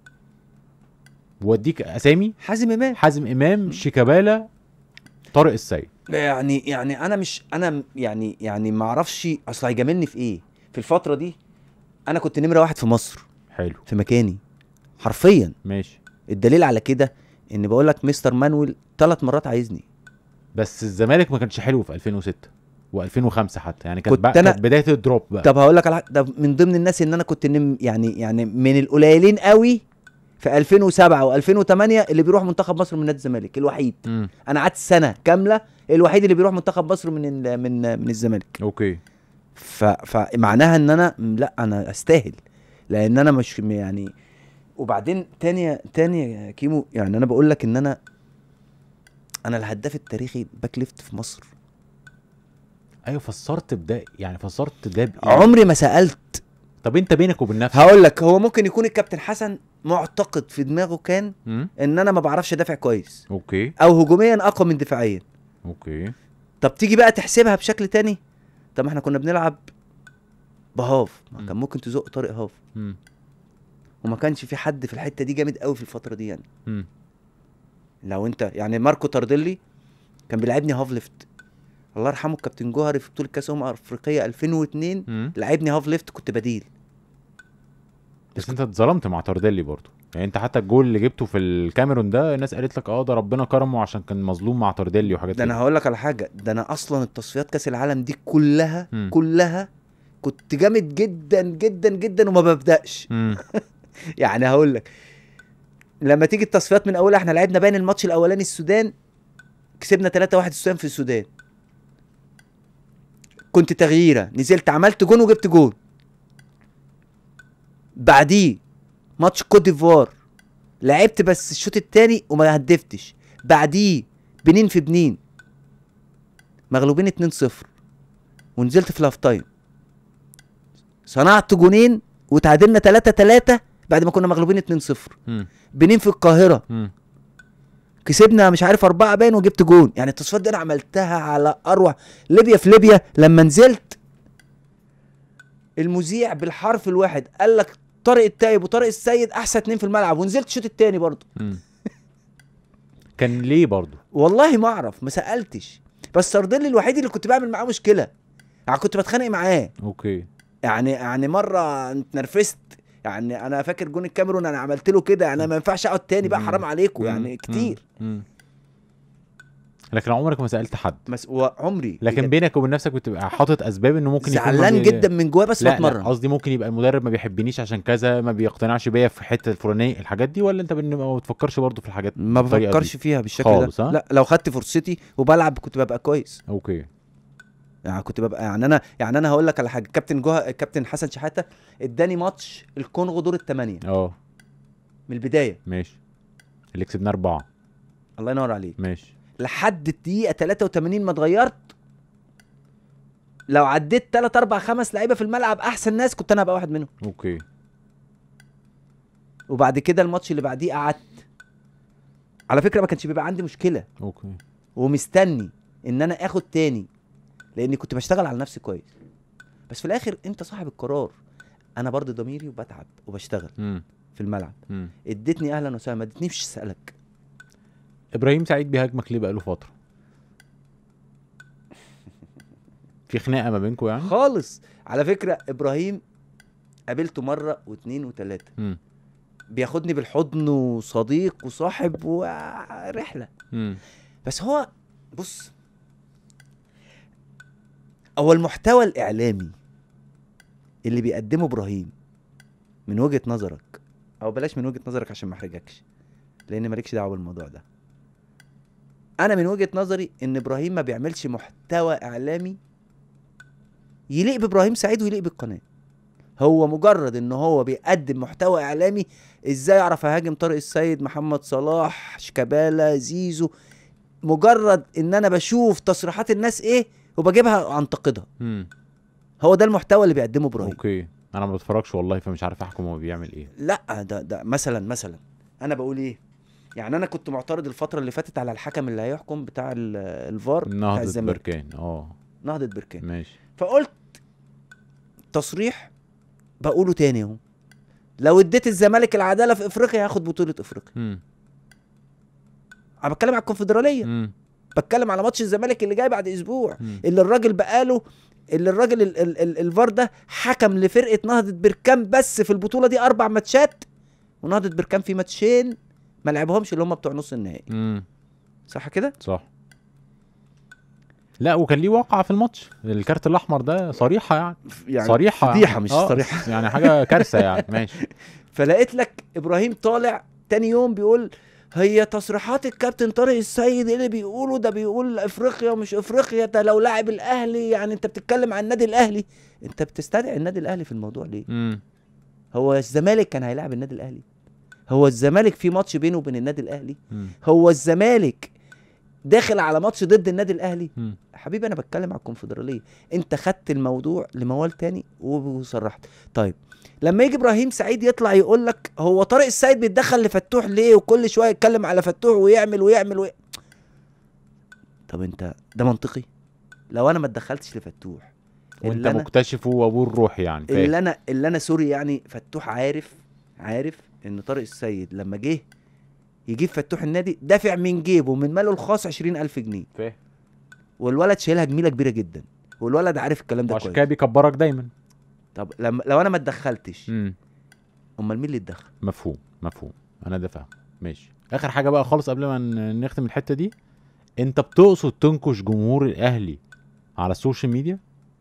واديك اسامي حازم امام حازم امام شيكابالا طارق السيد يعني يعني انا مش انا يعني يعني ما اعرفش اصل هيجاملني في ايه في الفتره دي انا كنت نمره واحد في مصر حلو في مكاني حرفيا ماشي الدليل على كده ان بقول لك مستر مانويل ثلاث مرات عايزني بس الزمالك ما كانش حلو في 2006 و2005 حتى يعني كانت كنت بقى أنا- كانت بدايه الدروب بقى طب هقول لك على حاجة، ده من ضمن الناس ان انا كنت نم يعني يعني من القليلين قوي في 2007 و2008 اللي بيروح منتخب مصر من نادي الزمالك الوحيد مم. انا قعدت سنه كامله الوحيد اللي بيروح منتخب مصر من ال- من من الزمالك اوكي ف... فمعناها ان انا م، لا انا استاهل لان انا مش يعني وبعدين تاني تاني يا كيمو يعني انا بقول لك ان انا انا الهداف التاريخي باك ليفت في مصر ايوه فسرت بده يعني فسرت ده بإيه؟ عمري ما سالت طب انت بينك وبين نفسك هقول لك هو ممكن يكون الكابتن حسن معتقد في دماغه كان مم؟ ان انا ما بعرفش ادافع كويس اوكي او هجوميا اقوى من دفاعيا اوكي طب تيجي بقى تحسبها بشكل تاني طب ما احنا كنا بنلعب بهاف ما مم. كان ممكن تزق طارق هاف مم. وما كانش في حد في الحته دي جامد قوي في الفتره دي يعني مم. لو انت يعني ماركو تارديلي كان بيلعبني هاف ليفت الله يرحمه الكابتن جوهري في بطوله كاس امم افريقيه 2002 مم. لعبني هاف ليفت كنت بديل بس انت اتظلمت مع تارديلي برضو يعني انت حتى الجول اللي جبته في الكاميرون ده الناس قالت لك اه ده ربنا كرمه عشان كان مظلوم مع تارديلي وحاجات ده انا كده. هقول لك على حاجه ده انا اصلا التصفيات كاس العالم دي كلها مم. كلها كنت جامد جدا جدا جدا وما ببداش مم. يعني هقول لك لما تيجي التصفيات من اولها احنا لعبنا باين الماتش الاولاني السودان كسبنا 3-1 السودان في السودان كنت تغييره نزلت عملت جون وجبت جون بعديه ماتش كوت ديفوار لعبت بس الشوط الثاني وما هدفتش بعديه بنين في بنين مغلوبين 2-0 ونزلت في الهاف تايم صنعت جونين وتعادلنا 3-3 بعد ما كنا مغلوبين 2-0 مم. بنين في القاهره مم. كسبنا مش عارف أربعة باين وجبت جون يعني التصفيات دي أنا عملتها على أروع ليبيا في ليبيا لما نزلت المذيع بالحرف الواحد قال لك طارق التايب وطارق السيد أحسن اتنين في الملعب ونزلت الشوط التاني برضه مم. كان ليه برضو والله ما أعرف ما سألتش بس سردلي الوحيد اللي كنت بعمل معاه مشكلة يعني كنت بتخانق معاه اوكي يعني يعني مرة اتنرفزت يعني انا فاكر جون الكاميرون انا عملت له كده يعني ما ينفعش اقعد تاني بقى مم. حرام عليكم مم. يعني كتير مم. لكن عمرك ما سالت حد بس وعمري لكن بجد. بينك وبين نفسك بتبقى حاطط اسباب انه ممكن يكون ما زعلان بي- جدا من جوايا بس لا لا بتمرن قصدي ممكن يبقى المدرب ما بيحبنيش عشان كذا ما بيقتنعش بيا في حته الفلانيه الحاجات دي ولا انت بن- ما بتفكرش برضه في الحاجات ما بالطريقة دي؟ بفكرش فيها بالشكل خالص، ده ها؟ لا لو خدت فرصتي وبلعب كنت ببقى كويس اوكي يعني كنت ببقى يعني انا يعني انا هقول لك على حاجه كابتن جوه كابتن حسن شحاته اداني ماتش الكونغو دور الثمانيه اه من البدايه ماشي اللي كسبناه اربعه الله ينور عليك ماشي لحد الدقيقه 83 ما اتغيرت لو عديت 3 4 5 لعيبه في الملعب احسن ناس كنت انا ابقى واحد منهم اوكي وبعد كده الماتش اللي بعديه قعدت على فكره ما كانش بيبقى عندي مشكله اوكي ومستني ان انا اخد تاني لاني كنت بشتغل على نفسي كويس بس في الاخر انت صاحب القرار انا برضه ضميري وبتعب وبشتغل امم في الملعب امم اديتني اهلا وسهلا ما اديتنيش اسالك ابراهيم سعيد بيهاجمك ليه بقاله فتره في خناقه ما بينكم يعني خالص على فكره ابراهيم قابلته مره واثنين وثلاثه امم بياخدني بالحضن وصديق وصاحب ورحله امم بس هو بص هو المحتوى الاعلامي اللي بيقدمه ابراهيم من وجهه نظرك او بلاش من وجهه نظرك عشان ما احرجكش لان مالكش دعوه بالموضوع ده انا من وجهه نظري ان ابراهيم ما بيعملش محتوى اعلامي يليق بابراهيم سعيد ويليق بالقناه هو مجرد ان هو بيقدم محتوى اعلامي ازاي اعرف اهاجم طارق السيد محمد صلاح شيكابالا زيزو مجرد ان انا بشوف تصريحات الناس ايه وبجيبها انتقدها امم هو ده المحتوى اللي بيقدمه ابراهيم اوكي انا ما بتفرجش والله فمش عارف احكم هو بيعمل ايه لا ده ده مثلا مثلا انا بقول ايه يعني انا كنت معترض الفتره اللي فاتت على الحكم اللي هيحكم بتاع ال- الفار بتاع نهضه الزمالك بركان اه نهضه بركان ماشي فقلت تصريح بقوله تاني اهو لو اديت الزمالك العداله في افريقيا هياخد بطوله افريقيا امم انا بتكلم على الكونفدراليه امم بتكلم على ماتش الزمالك اللي جاي بعد اسبوع مم. اللي الراجل بقاله اللي الراجل ال ال ال الفار ده حكم لفرقه نهضه بركان بس في البطوله دي اربع ماتشات ونهضه بركان في ماتشين ما لعبهمش اللي هم بتوع نص النهائي امم صح كده صح لا وكان ليه واقعة في الماتش الكارت الاحمر ده صريحه يعني, يعني صريحه فضيحه يعني. مش آه، صريحه يعني حاجه كارثه يعني ماشي فلقيت لك ابراهيم طالع تاني يوم بيقول هي تصريحات الكابتن طارق السيد إيه اللي بيقوله ده بيقول افريقيا ومش افريقيا ده لو لاعب الاهلي يعني انت بتتكلم عن النادي الاهلي انت بتستدعي النادي الاهلي في الموضوع ليه امم هو الزمالك كان هيلاعب النادي الاهلي هو الزمالك في ماتش بينه وبين النادي الاهلي مم. هو الزمالك داخل على ماتش ضد النادي الاهلي مم. حبيبي انا بتكلم على الكونفدراليه انت خدت الموضوع لموال تاني وصرحت طيب لما يجي ابراهيم سعيد يطلع يقول لك هو طارق السيد بيتدخل لفتوح ليه وكل شويه يتكلم على فتوح ويعمل ويعمل وي... طب انت ده منطقي لو انا ما اتدخلتش لفتوح وانت اللي انا مكتشف وابوه الروح يعني فاهم. اللي انا اللي انا سوري يعني فتوح عارف عارف ان طارق السيد لما جه يجيب فتوح النادي دافع من جيبه من ماله الخاص 20000 جنيه فاهم والولد شايلها جميله كبيره جدا والولد عارف الكلام ده وعشان كويس كده بيكبرك دايما طب لما لو انا ما اتدخلتش امم امال مين اللي اتدخل مفهوم مفهوم انا ده فاهم ماشي اخر حاجه بقى خالص قبل ما ن- نختم الحته دي انت بتقصد تنكش جمهور الاهلي على السوشيال ميديا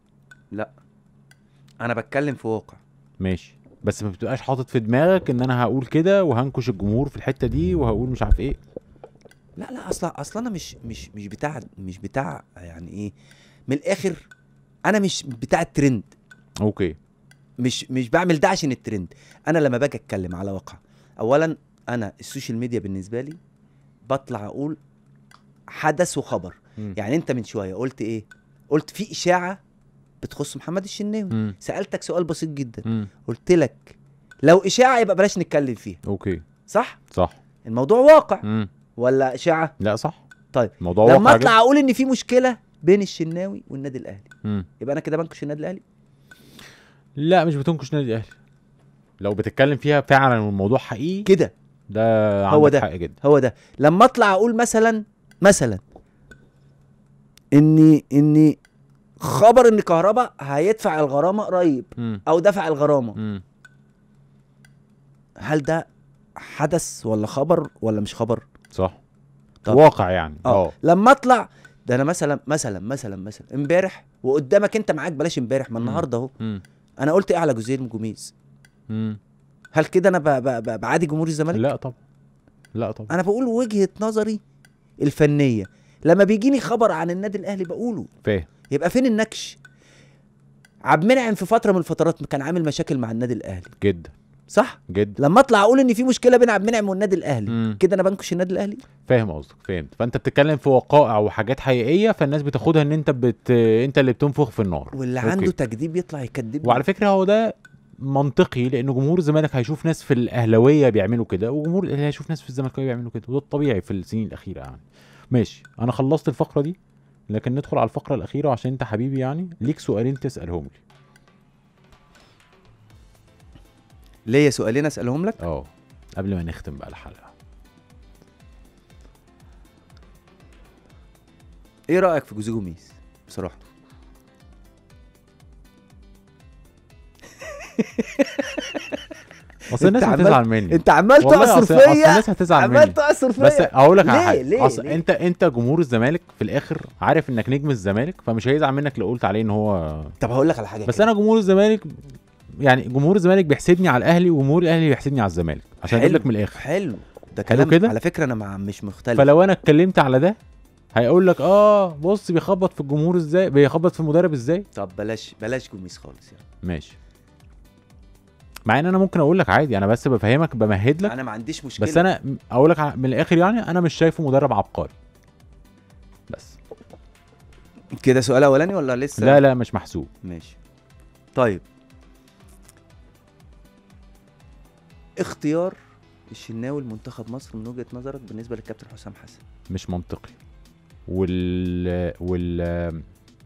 انا بتكلم في واقع ماشي بس ما بتبقاش حاطط في دماغك ان انا هقول كده وهنكش الجمهور في الحته دي وهقول مش عارف ايه لا لا اصلا اصلا انا مش مش مش بتاع مش بتاع يعني ايه من الاخر انا مش بتاع الترند اوكي مش مش بعمل ده عشان الترند انا لما باجي اتكلم على واقع اولا انا السوشيال ميديا بالنسبه لي بطلع اقول حدث وخبر مم. يعني انت من شويه قلت ايه قلت في اشاعه بتخص محمد الشناوي مم. سالتك سؤال بسيط جدا مم. قلت لك لو اشاعه يبقى بلاش نتكلم فيها اوكي صح صح الموضوع واقع مم. ولا اشاعه لا صح طيب الموضوع لما واقع اطلع اقول ان في مشكله بين الشناوي والنادي الاهلي جدا. مم. يبقى انا كده بنكش النادي الاهلي لا مش بتنكش نادي الاهلي لو بتتكلم فيها فعلا والموضوع حقيقي كده ده هو عندك ده. حق جدا هو ده لما اطلع اقول مثلا مثلا اني اني خبر ان كهربا هيدفع الغرامه قريب مم. او دفع الغرامه مم. هل ده حدث ولا خبر ولا مش خبر صح طب. واقع يعني اه اه لما اطلع ده انا مثلا مثلا مثلا مثلا امبارح وقدامك انت معاك بلاش امبارح ما مم. النهارده اهو مم. انا قلت ايه على جوزيه جوميز مم. هل كده انا ب- ب- ب- بعادي جمهور الزمالك لا طبعا لا طبعا انا بقول وجهه نظري الفنيه لما بيجيني خبر عن النادي الاهلي بقوله فاهم يبقى فين النكش عبد المنعم في فتره من الفترات كان عامل مشاكل مع النادي الاهلي جدا صح جدا لما اطلع اقول ان في مشكله بين عبد المنعم والنادي الاهلي مم. كده انا بنكش النادي الاهلي فاهم قصدك فهمت فانت بتتكلم في وقائع وحاجات حقيقيه فالناس بتاخدها ان انت بت انت اللي بتنفخ في النار واللي أوكي. عنده تكذيب يطلع يكذب وعلى فكره هو ده منطقي لان جمهور الزمالك هيشوف ناس في الاهلاويه بيعملوا كده وجمهور الاهلي هيشوف ناس في الزمالكاويه بيعملوا كده وده الطبيعي في السنين الاخيره يعني ماشي انا خلصت الفقره دي لكن ندخل على الفقره الاخيره عشان انت حبيبي يعني ليك سؤالين تسالهم لي ليا سؤالين اسالهم لك اه قبل ما نختم بقى الحلقه ايه رايك في جوزيه جوميز بصراحه اصل الناس عمال- هتزعل مني انت عمال والله تقصر أصل- أصل فيا الناس هتزعل مني عمال تقصر فيا بس اقول لك على ليه؟ حاجه ليه؟ اصل ليه؟ انت انت جمهور الزمالك في الاخر عارف انك نجم الزمالك فمش هيزعل منك لو قلت عليه ان هو طب هقول لك على حاجه بس كده. انا جمهور الزمالك يعني جمهور الزمالك بيحسدني على الاهلي وجمهور الاهلي بيحسدني على الزمالك عشان اقول حلو. لك من الاخر حلو ده حلو كلام كده؟ على فكره انا مع مش مختلف فلو انا اتكلمت على ده هيقول لك اه بص بيخبط في الجمهور ازاي بيخبط في المدرب ازاي طب بلاش بلاش جوميز خالص يعني ماشي مع ان انا ممكن اقول لك عادي انا بس بفهمك بمهد لك انا ما عنديش مشكله بس انا م- اقول لك ع- من الاخر يعني انا مش شايفه مدرب عبقري بس كده سؤال اولاني ولا لسه لا لا مش محسوب ماشي طيب اختيار الشناوي لمنتخب مصر من وجهه نظرك بالنسبه للكابتن حسام حسن مش منطقي وال وال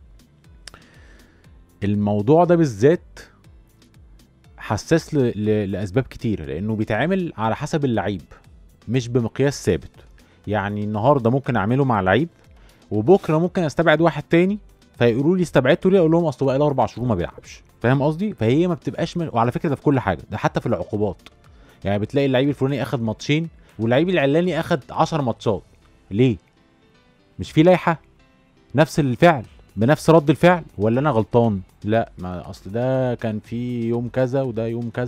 الموضوع ده بالذات حساس ل... ل... لاسباب كتيره لانه بيتعامل على حسب اللعيب مش بمقياس ثابت يعني النهارده ممكن اعمله مع لعيب وبكره ممكن استبعد واحد تاني فيقولوا لي استبعدته ليه اقول لهم اصل بقى له اربع شهور ما بيلعبش فاهم قصدي فهي ما بتبقاش من... وعلى فكره ده في كل حاجه ده حتى في العقوبات يعني بتلاقي اللعيب الفلاني اخد ماتشين واللعيب العلاني اخد 10 ماتشات ليه مش في لائحه نفس الفعل بنفس رد الفعل ولا انا غلطان لا ما اصل ده كان في يوم كذا وده يوم كذا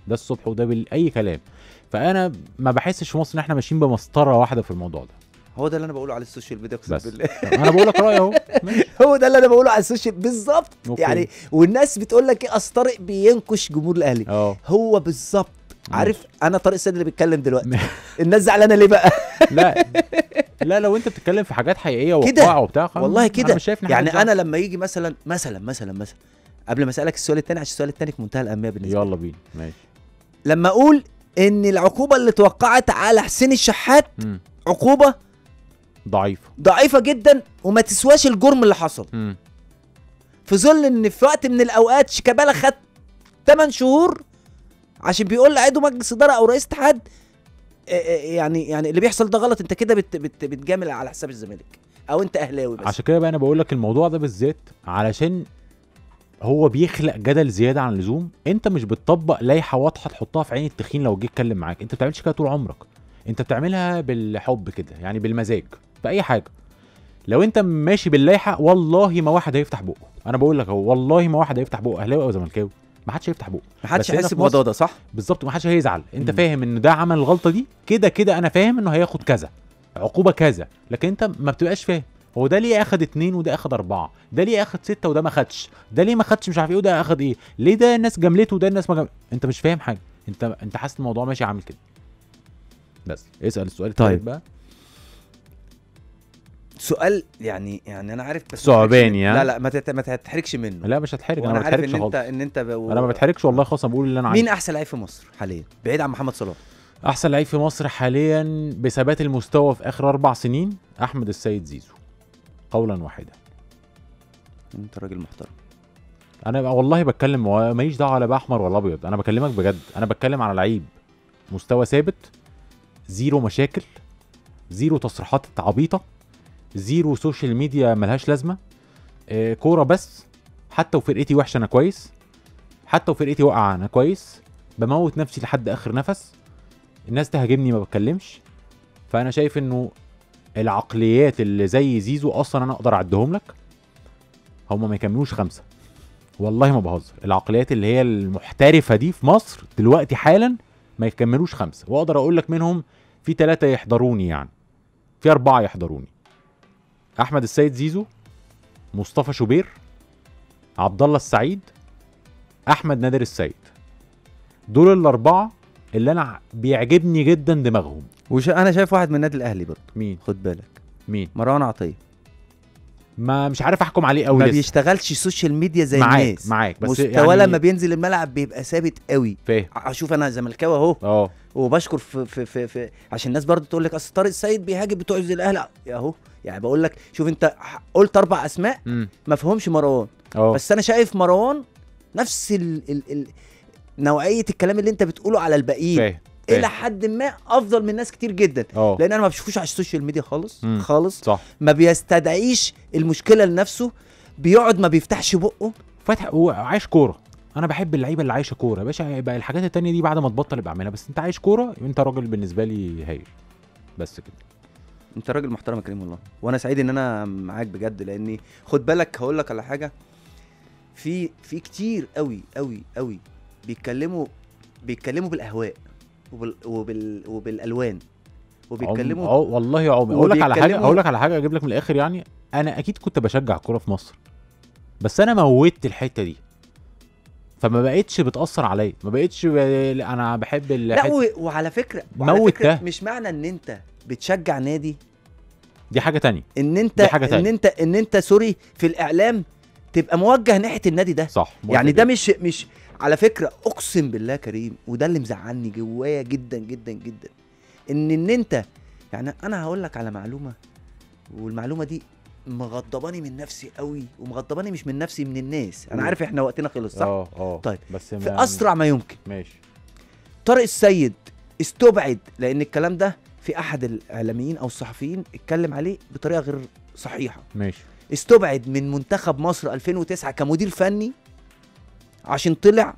ده الصبح وده بال... اي كلام فانا ما بحسش في مصر ان احنا ماشيين بمسطره واحده في الموضوع ده هو ده اللي انا بقوله على السوشيال ميديا اقسم بس بالله انا بقول لك رايي اهو ماشي. هو ده اللي انا بقوله على السوشيال بالظبط أوكي. يعني والناس بتقول لك ايه اصل طارق بينكش جمهور الاهلي اه هو بالظبط عارف انا طارق السيد اللي بيتكلم دلوقتي ماشي. الناس زعلانه ليه بقى لا لا لو انت بتتكلم في حاجات حقيقيه كده. وواقعه وبتاع خلاص، والله أنا كده مش شايف إن يعني حاجة انا لما يجي مثلا مثلا مثلا مثلا قبل ما اسالك السؤال الثاني عشان السؤال الثاني في منتهى الاهميه بالنسبه لي يلا بينا ماشي لما اقول ان العقوبه اللي توقعت على حسين الشحات مم. عقوبه ضعيفه ضعيفه جدا وما تسواش الجرم اللي حصل مم. في ظل ان في وقت من الاوقات شيكابالا خد 8 شهور عشان بيقول لعضو مجلس اداره او رئيس اتحاد آه، آه، يعني يعني اللي بيحصل ده غلط انت كده بت بت بتجامل على حساب الزمالك او انت اهلاوي بس عشان كده بقى انا بقول لك الموضوع ده بالذات علشان هو بيخلق جدل زياده عن اللزوم انت مش بتطبق لائحه واضحه تحطها في عين التخين لو جه يتكلم معاك انت ما بتعملش كده طول عمرك انت بتعملها بالحب كده يعني بالمزاج في اي حاجه لو انت ماشي باللائحه والله ما واحد هيفتح بقه انا بقول لك اهو والله ما واحد هيفتح بقه اهلاوي او زملكاوي ما حدش هيفتح بقه محدش بس هنا يحس في بالموضوع ده صح؟ بالظبط ما حدش هيزعل انت مم. فاهم ان ده عمل الغلطه دي كده كده انا فاهم انه هياخد كذا عقوبه كذا لكن انت ما بتبقاش فاهم هو ده ليه اخد اتنين وده اخد اربعه ده ليه اخد سته وده ما خدش ده ليه ما خدش مش عارف ايه وده اخد ايه ليه ده الناس جملته وده الناس ما جمل... انت مش فاهم حاجه انت انت حاسس الموضوع ماشي عامل كده بس اسال السؤال التالت طيب. بقى سؤال يعني يعني انا عارف بس ثعباني، ما ها؟ تحرجش- لا لا ما تت- ما تتحرجش منه لا مش هتحرج انا وانا ما عارف بتحرجش ان انت خالص ان انت ب... انا ما بتحرجش والله خالص انا بقول اللي انا عايزه مين احسن لعيب في مصر حاليا بعيد عن محمد صلاح احسن لعيب في مصر حاليا بثبات المستوى في اخر اربع سنين احمد السيد زيزو قولا واحدا انت راجل محترم انا والله بتكلم هو ماليش دعوه ولا باحمر ولا ابيض انا بكلمك بجد انا بتكلم على لعيب مستوى ثابت زيرو مشاكل زيرو تصريحات عبيطه زيرو سوشيال ميديا ملهاش لازمه آه كوره بس حتى وفرقتي وحشه انا كويس حتى وفرقتي واقعه انا كويس بموت نفسي لحد اخر نفس الناس تهاجمني ما بتكلمش فانا شايف انه العقليات اللي زي زيزو اصلا انا اقدر اعدهم لك هم ما يكملوش خمسه والله ما بهزر العقليات اللي هي المحترفه دي في مصر دلوقتي حالا ما يكملوش خمسه واقدر اقول لك منهم في ثلاثه يحضروني يعني في اربعه يحضروني احمد السيد زيزو مصطفى شوبير عبد الله السعيد احمد نادر السيد دول الاربعه اللي انا بيعجبني جدا دماغهم وش انا شايف واحد من النادي الاهلي برضه مين خد بالك مين مروان عطيه ما مش عارف احكم عليه قوي ما لسه بيشتغلش سوشيال ميديا زي معاك الناس معاك بس مستواه يعني لما بينزل الملعب بيبقى ثابت قوي فاهم اشوف انا زملكاوي اهو اه وبشكر في, في, في, في عشان الناس برضو تقول لك اصل طارق السيد بيهاجم بتوع الزي الاهلي اهو يعني بقول لك شوف انت ح- قلت اربع اسماء امم ما فهمش مروان اه بس انا شايف مروان نفس ال ال ال نوعيه الكلام اللي انت بتقوله على الباقيين فاهم فاهم. الى حد ما افضل من ناس كتير جدا اه لان انا ما بشوفوش على السوشيال ميديا خالص مم. خالص صح ما بيستدعيش المشكله لنفسه بيقعد ما بيفتحش بقه فتح هو عايش كوره انا بحب اللعيبه اللي عايشه كوره يا باشا بقى الحاجات التانية دي بعد ما تبطل ابقى اعملها بس انت عايش كوره انت راجل بالنسبه لي هايل بس كده انت راجل محترم يا كريم والله وانا سعيد ان انا معاك بجد لاني خد بالك هقول لك على حاجه في في كتير قوي قوي قوي بيتكلموا بيتكلموا بالاهواء وبال وبال وبالالوان وبيتكلموا عم... عم... والله يا عمر اقول لك على حاجه وبيتكلموا- اقول لك على حاجه اجيب لك من الاخر يعني انا اكيد كنت بشجع كوره في مصر بس انا موتت الحته دي فما بقتش بتاثر عليا ما بقتش ب... انا بحب لا الحته و... وعلى فكره وعلى موت فكره ده. مش معنى ان انت بتشجع نادي دي حاجه تانية ان انت دي حاجة ان تانية. انت ان انت سوري في الاعلام تبقى موجه ناحيه النادي ده صح يعني موافق ده مش مش على فكره اقسم بالله يا كريم وده اللي مزعلني جوايا جدا جدا جدا ان ان انت يعني انا هقول لك على معلومه والمعلومه دي مغضباني من نفسي قوي ومغضباني مش من نفسي من الناس انا قول. عارف احنا وقتنا خلص صح اه اه طيب، بس في ما... اسرع ما يمكن ماشي طارق السيد استبعد لان الكلام ده في احد الاعلاميين او الصحفيين اتكلم عليه بطريقه غير صحيحه ماشي استبعد من منتخب مصر 2009 كمدير فني عشان طلع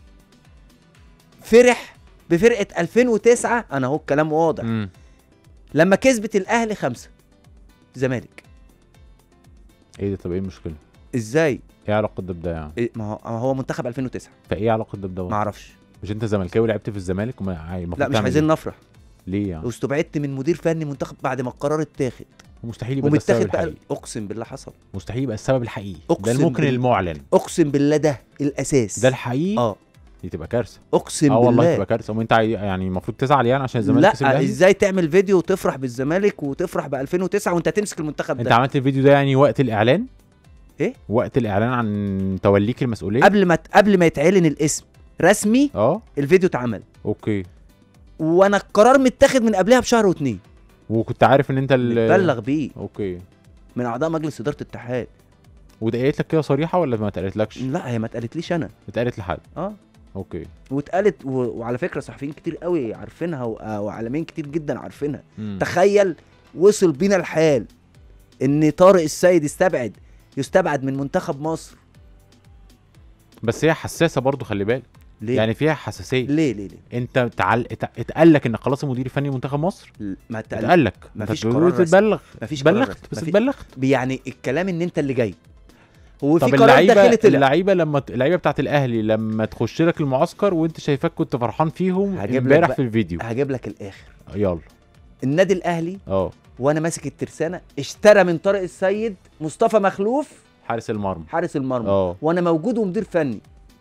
فرح بفرقه 2009 انا اهو الكلام واضح امم لما كسبت الاهلي خمسه زمالك ايه ده طب ايه المشكله ازاي ايه علاقه ده بده يعني إيه، ما هو ما هو منتخب 2009 فايه علاقه ده بده ما اعرفش مش انت زملكاوي لعبت في الزمالك وما عاي- المفروض لا مش تعمل عايزين إيه؟ نفرح ليه يعني واستبعدت من مدير فني منتخب بعد ما القرار اتاخد مستحيل يبقى ده السبب ومتاخد بقى الحقيقي اقسم بالله حصل مستحيل يبقى السبب الحقيقي ده أقسم ممكن بال- المعلن اقسم بالله ده الاساس ده الحقيقي اه دي تبقى كارثه اقسم اه والله بالله تبقى كارثه وانت عاي- يعني المفروض تزعل يعني عشان الزمالك كسب لا الاهلي ازاي تعمل فيديو وتفرح بالزمالك وتفرح ب 2009 وانت تمسك المنتخب انت ده عملت الفيديو ده يعني وقت الاعلان ايه؟ وقت الاعلان عن توليك المسؤوليه قبل ما قبل ما يتعلن الاسم رسمي اه الفيديو اتعمل اوكي وانا القرار متاخد من قبلها بشهر واتنين وكنت عارف ان انت ال- متبلغ بيه اوكي من اعضاء مجلس اداره الاتحاد وده قالت لك كده صريحه ولا ما اتقالتلكش لا هي ما اتقالتليش انا اتقالت لحد اه اوكي واتقالت و... وعلى فكره صحفيين كتير قوي عارفينها و... آه، وعالمين كتير جدا عارفينها مم. تخيل وصل بينا الحال ان طارق السيد يستبعد يستبعد من منتخب مصر بس هي حساسه برضو خلي بالك ليه يعني فيها حساسيه ليه ليه ليه انت تعال ات- اتقال لك انك خلاص المدير الفني منتخب مصر ل- ما اتقال اتقال لك مفيش انت قرار رسمي. تبلغ مفيش قرار بلغت رسمي. بس مفيش- اتبلغت يعني الكلام ان انت اللي جاي هو في طب قرار اللعيبه داخلي طلع اللعيبه لما ت- اللعيبه بتاعت الاهلي لما تخش لك المعسكر وانت شايفاك كنت فرحان فيهم هجيب لك امبارح بقى- في الفيديو هجيب لك الاخر يلا النادي الاهلي اه وانا ماسك الترسانه اشترى من طارق السيد مصطفى مخلوف حارس المرمى حارس المرمى اه وانا موجود ومدير فني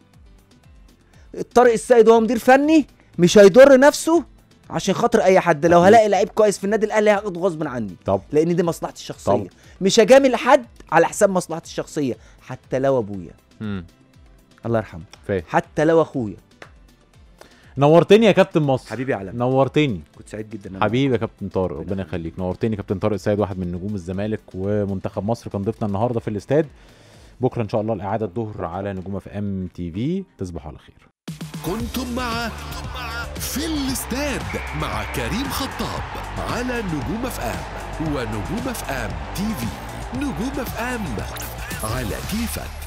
طارق السيد وهو مدير فني مش هيضر نفسه عشان خاطر اي حد لو أكيد. هلاقي لعيب كويس في النادي الاهلي هاخده غصب عني طب لان دي مصلحتي الشخصيه طبعا. مش هجامل حد على حساب مصلحتي الشخصيه حتى لو ابويا مم. الله يرحمه فاهم حتى لو اخويا نورتني يا كابتن مصر حبيبي يا علاء نورتني كنت سعيد جدا إن أنا حبيبي يا كابتن طارق ربنا ربنا يخليك نورتني كابتن طارق السيد واحد من نجوم الزمالك ومنتخب مصر كان ضيفنا النهارده في الاستاد بكره ان شاء الله الاعاده الظهر على نجوم اف ام تي في تصبحوا على خير كنتم مع في الاستاد مع كريم خطاب على نجوم اف ام ونجوم اف ام تي في نجوم اف ام على كيفك